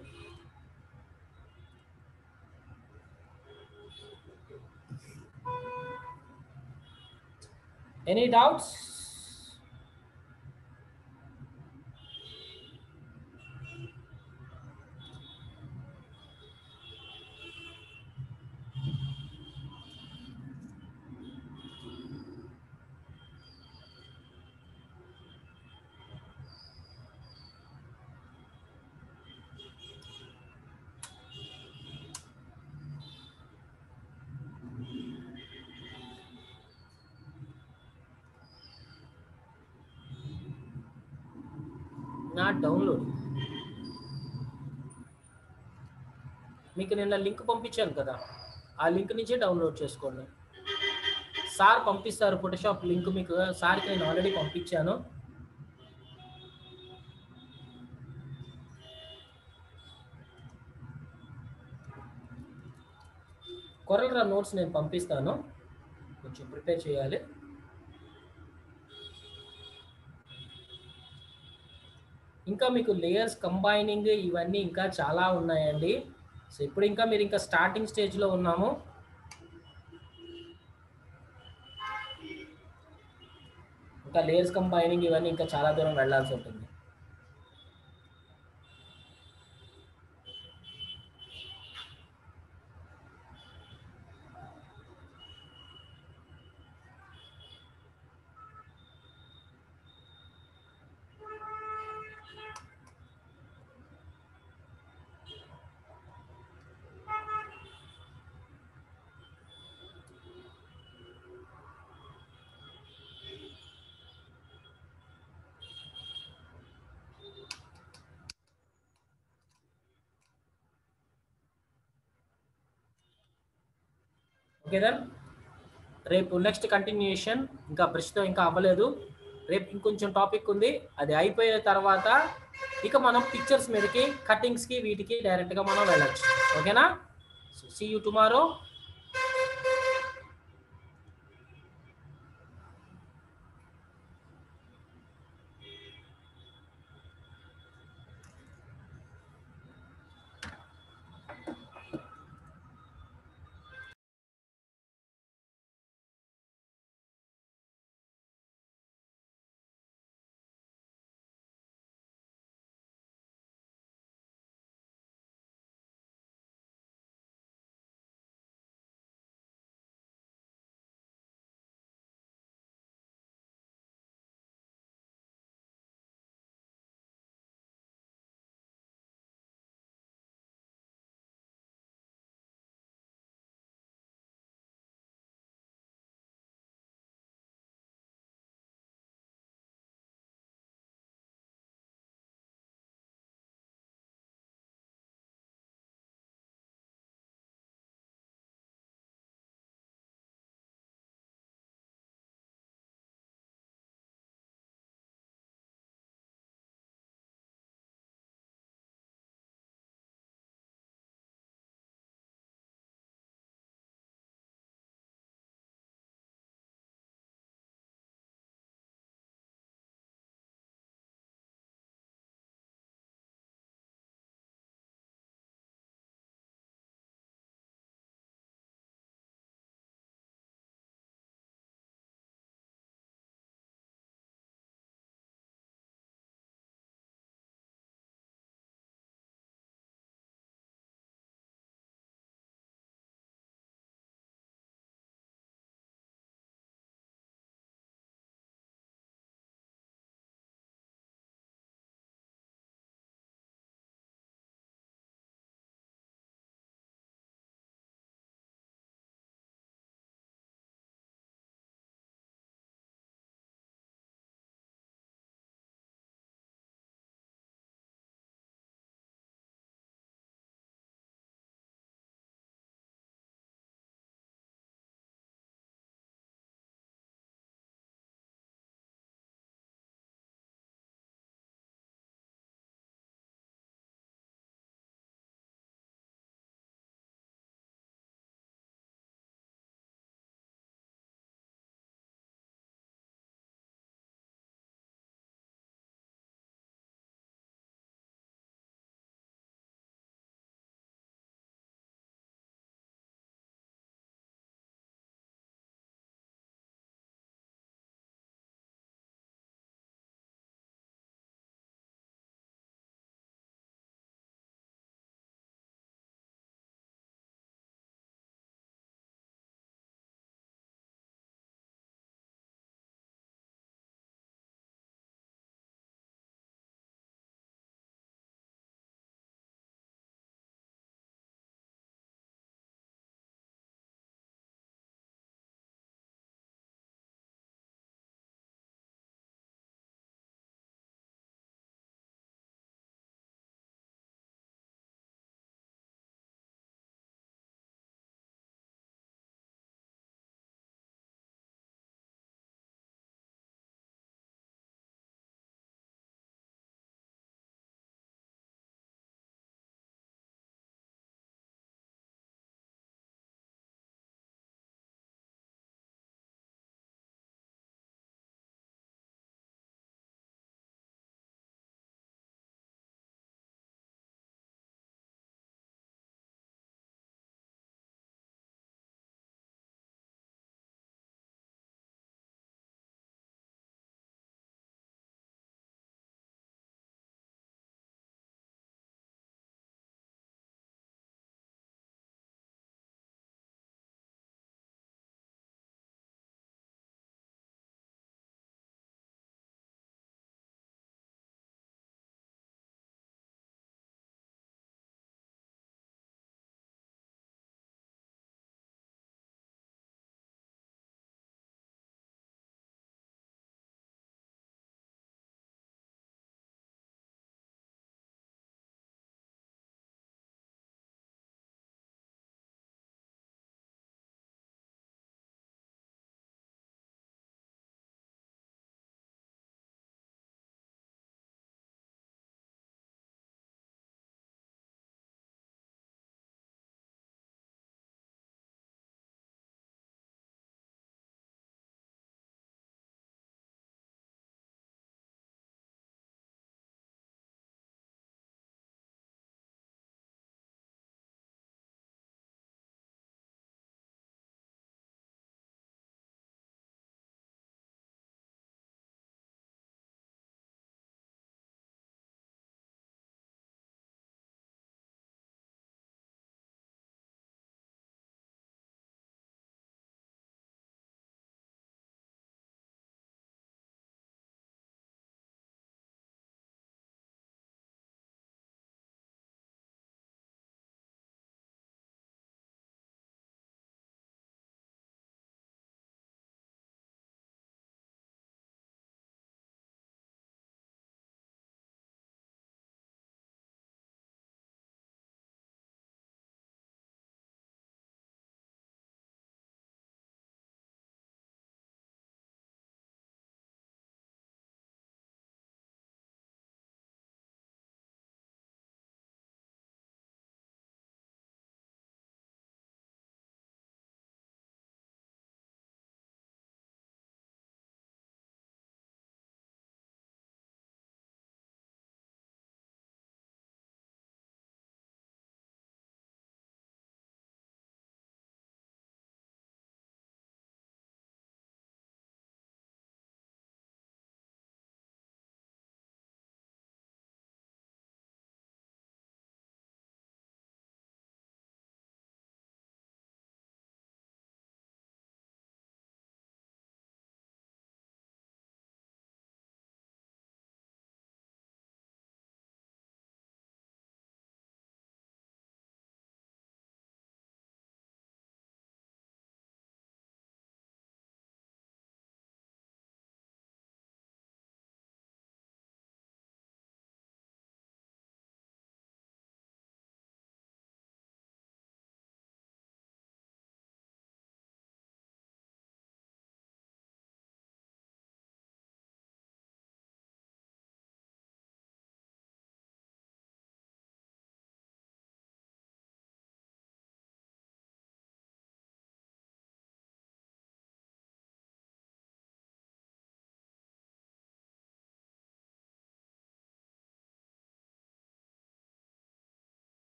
ఎనీ డౌట్స్ నాట్ డౌన్లోడ్ మీకు నిన్న లింక్ పంపించాను కదా ఆ లింక్ నుంచే డౌన్లోడ్ చేసుకోండి సార్ పంపిస్తారు ఫోటోషాప్ లింక్ మీకు సార్కి నేను ఆల్రెడీ పంపించాను కొరల్రా నోట్స్ నేను పంపిస్తాను కొంచెం ప్రిపేర్ చేయాలి ఇంకా మీకు లేయర్స్ కంబైనింగ్ ఇవన్నీ ఇంకా చాలా ఉన్నాయండి సో ఇప్పుడు ఇంకా మీరు ఇంకా స్టార్టింగ్ స్టేజ్లో ఉన్నాము ఇంకా లేయర్స్ కంబైనింగ్ ఇవన్నీ ఇంకా చాలా దూరం వెళ్ళాల్సి ఉంటుంది ఓకే దెన్ రేపు నెక్స్ట్ కంటిన్యూషన్ ఇంకా బ్రష్తో ఇంకా అవ్వలేదు రేపు ఇంకొంచెం టాపిక్ ఉంది అది అయిపోయిన తర్వాత ఇక మనం పిక్చర్స్ మీదకి కటింగ్స్కి వీటికి డైరెక్ట్గా మనం వెళ్ళచ్చు ఓకేనా సీ యూ టుమారో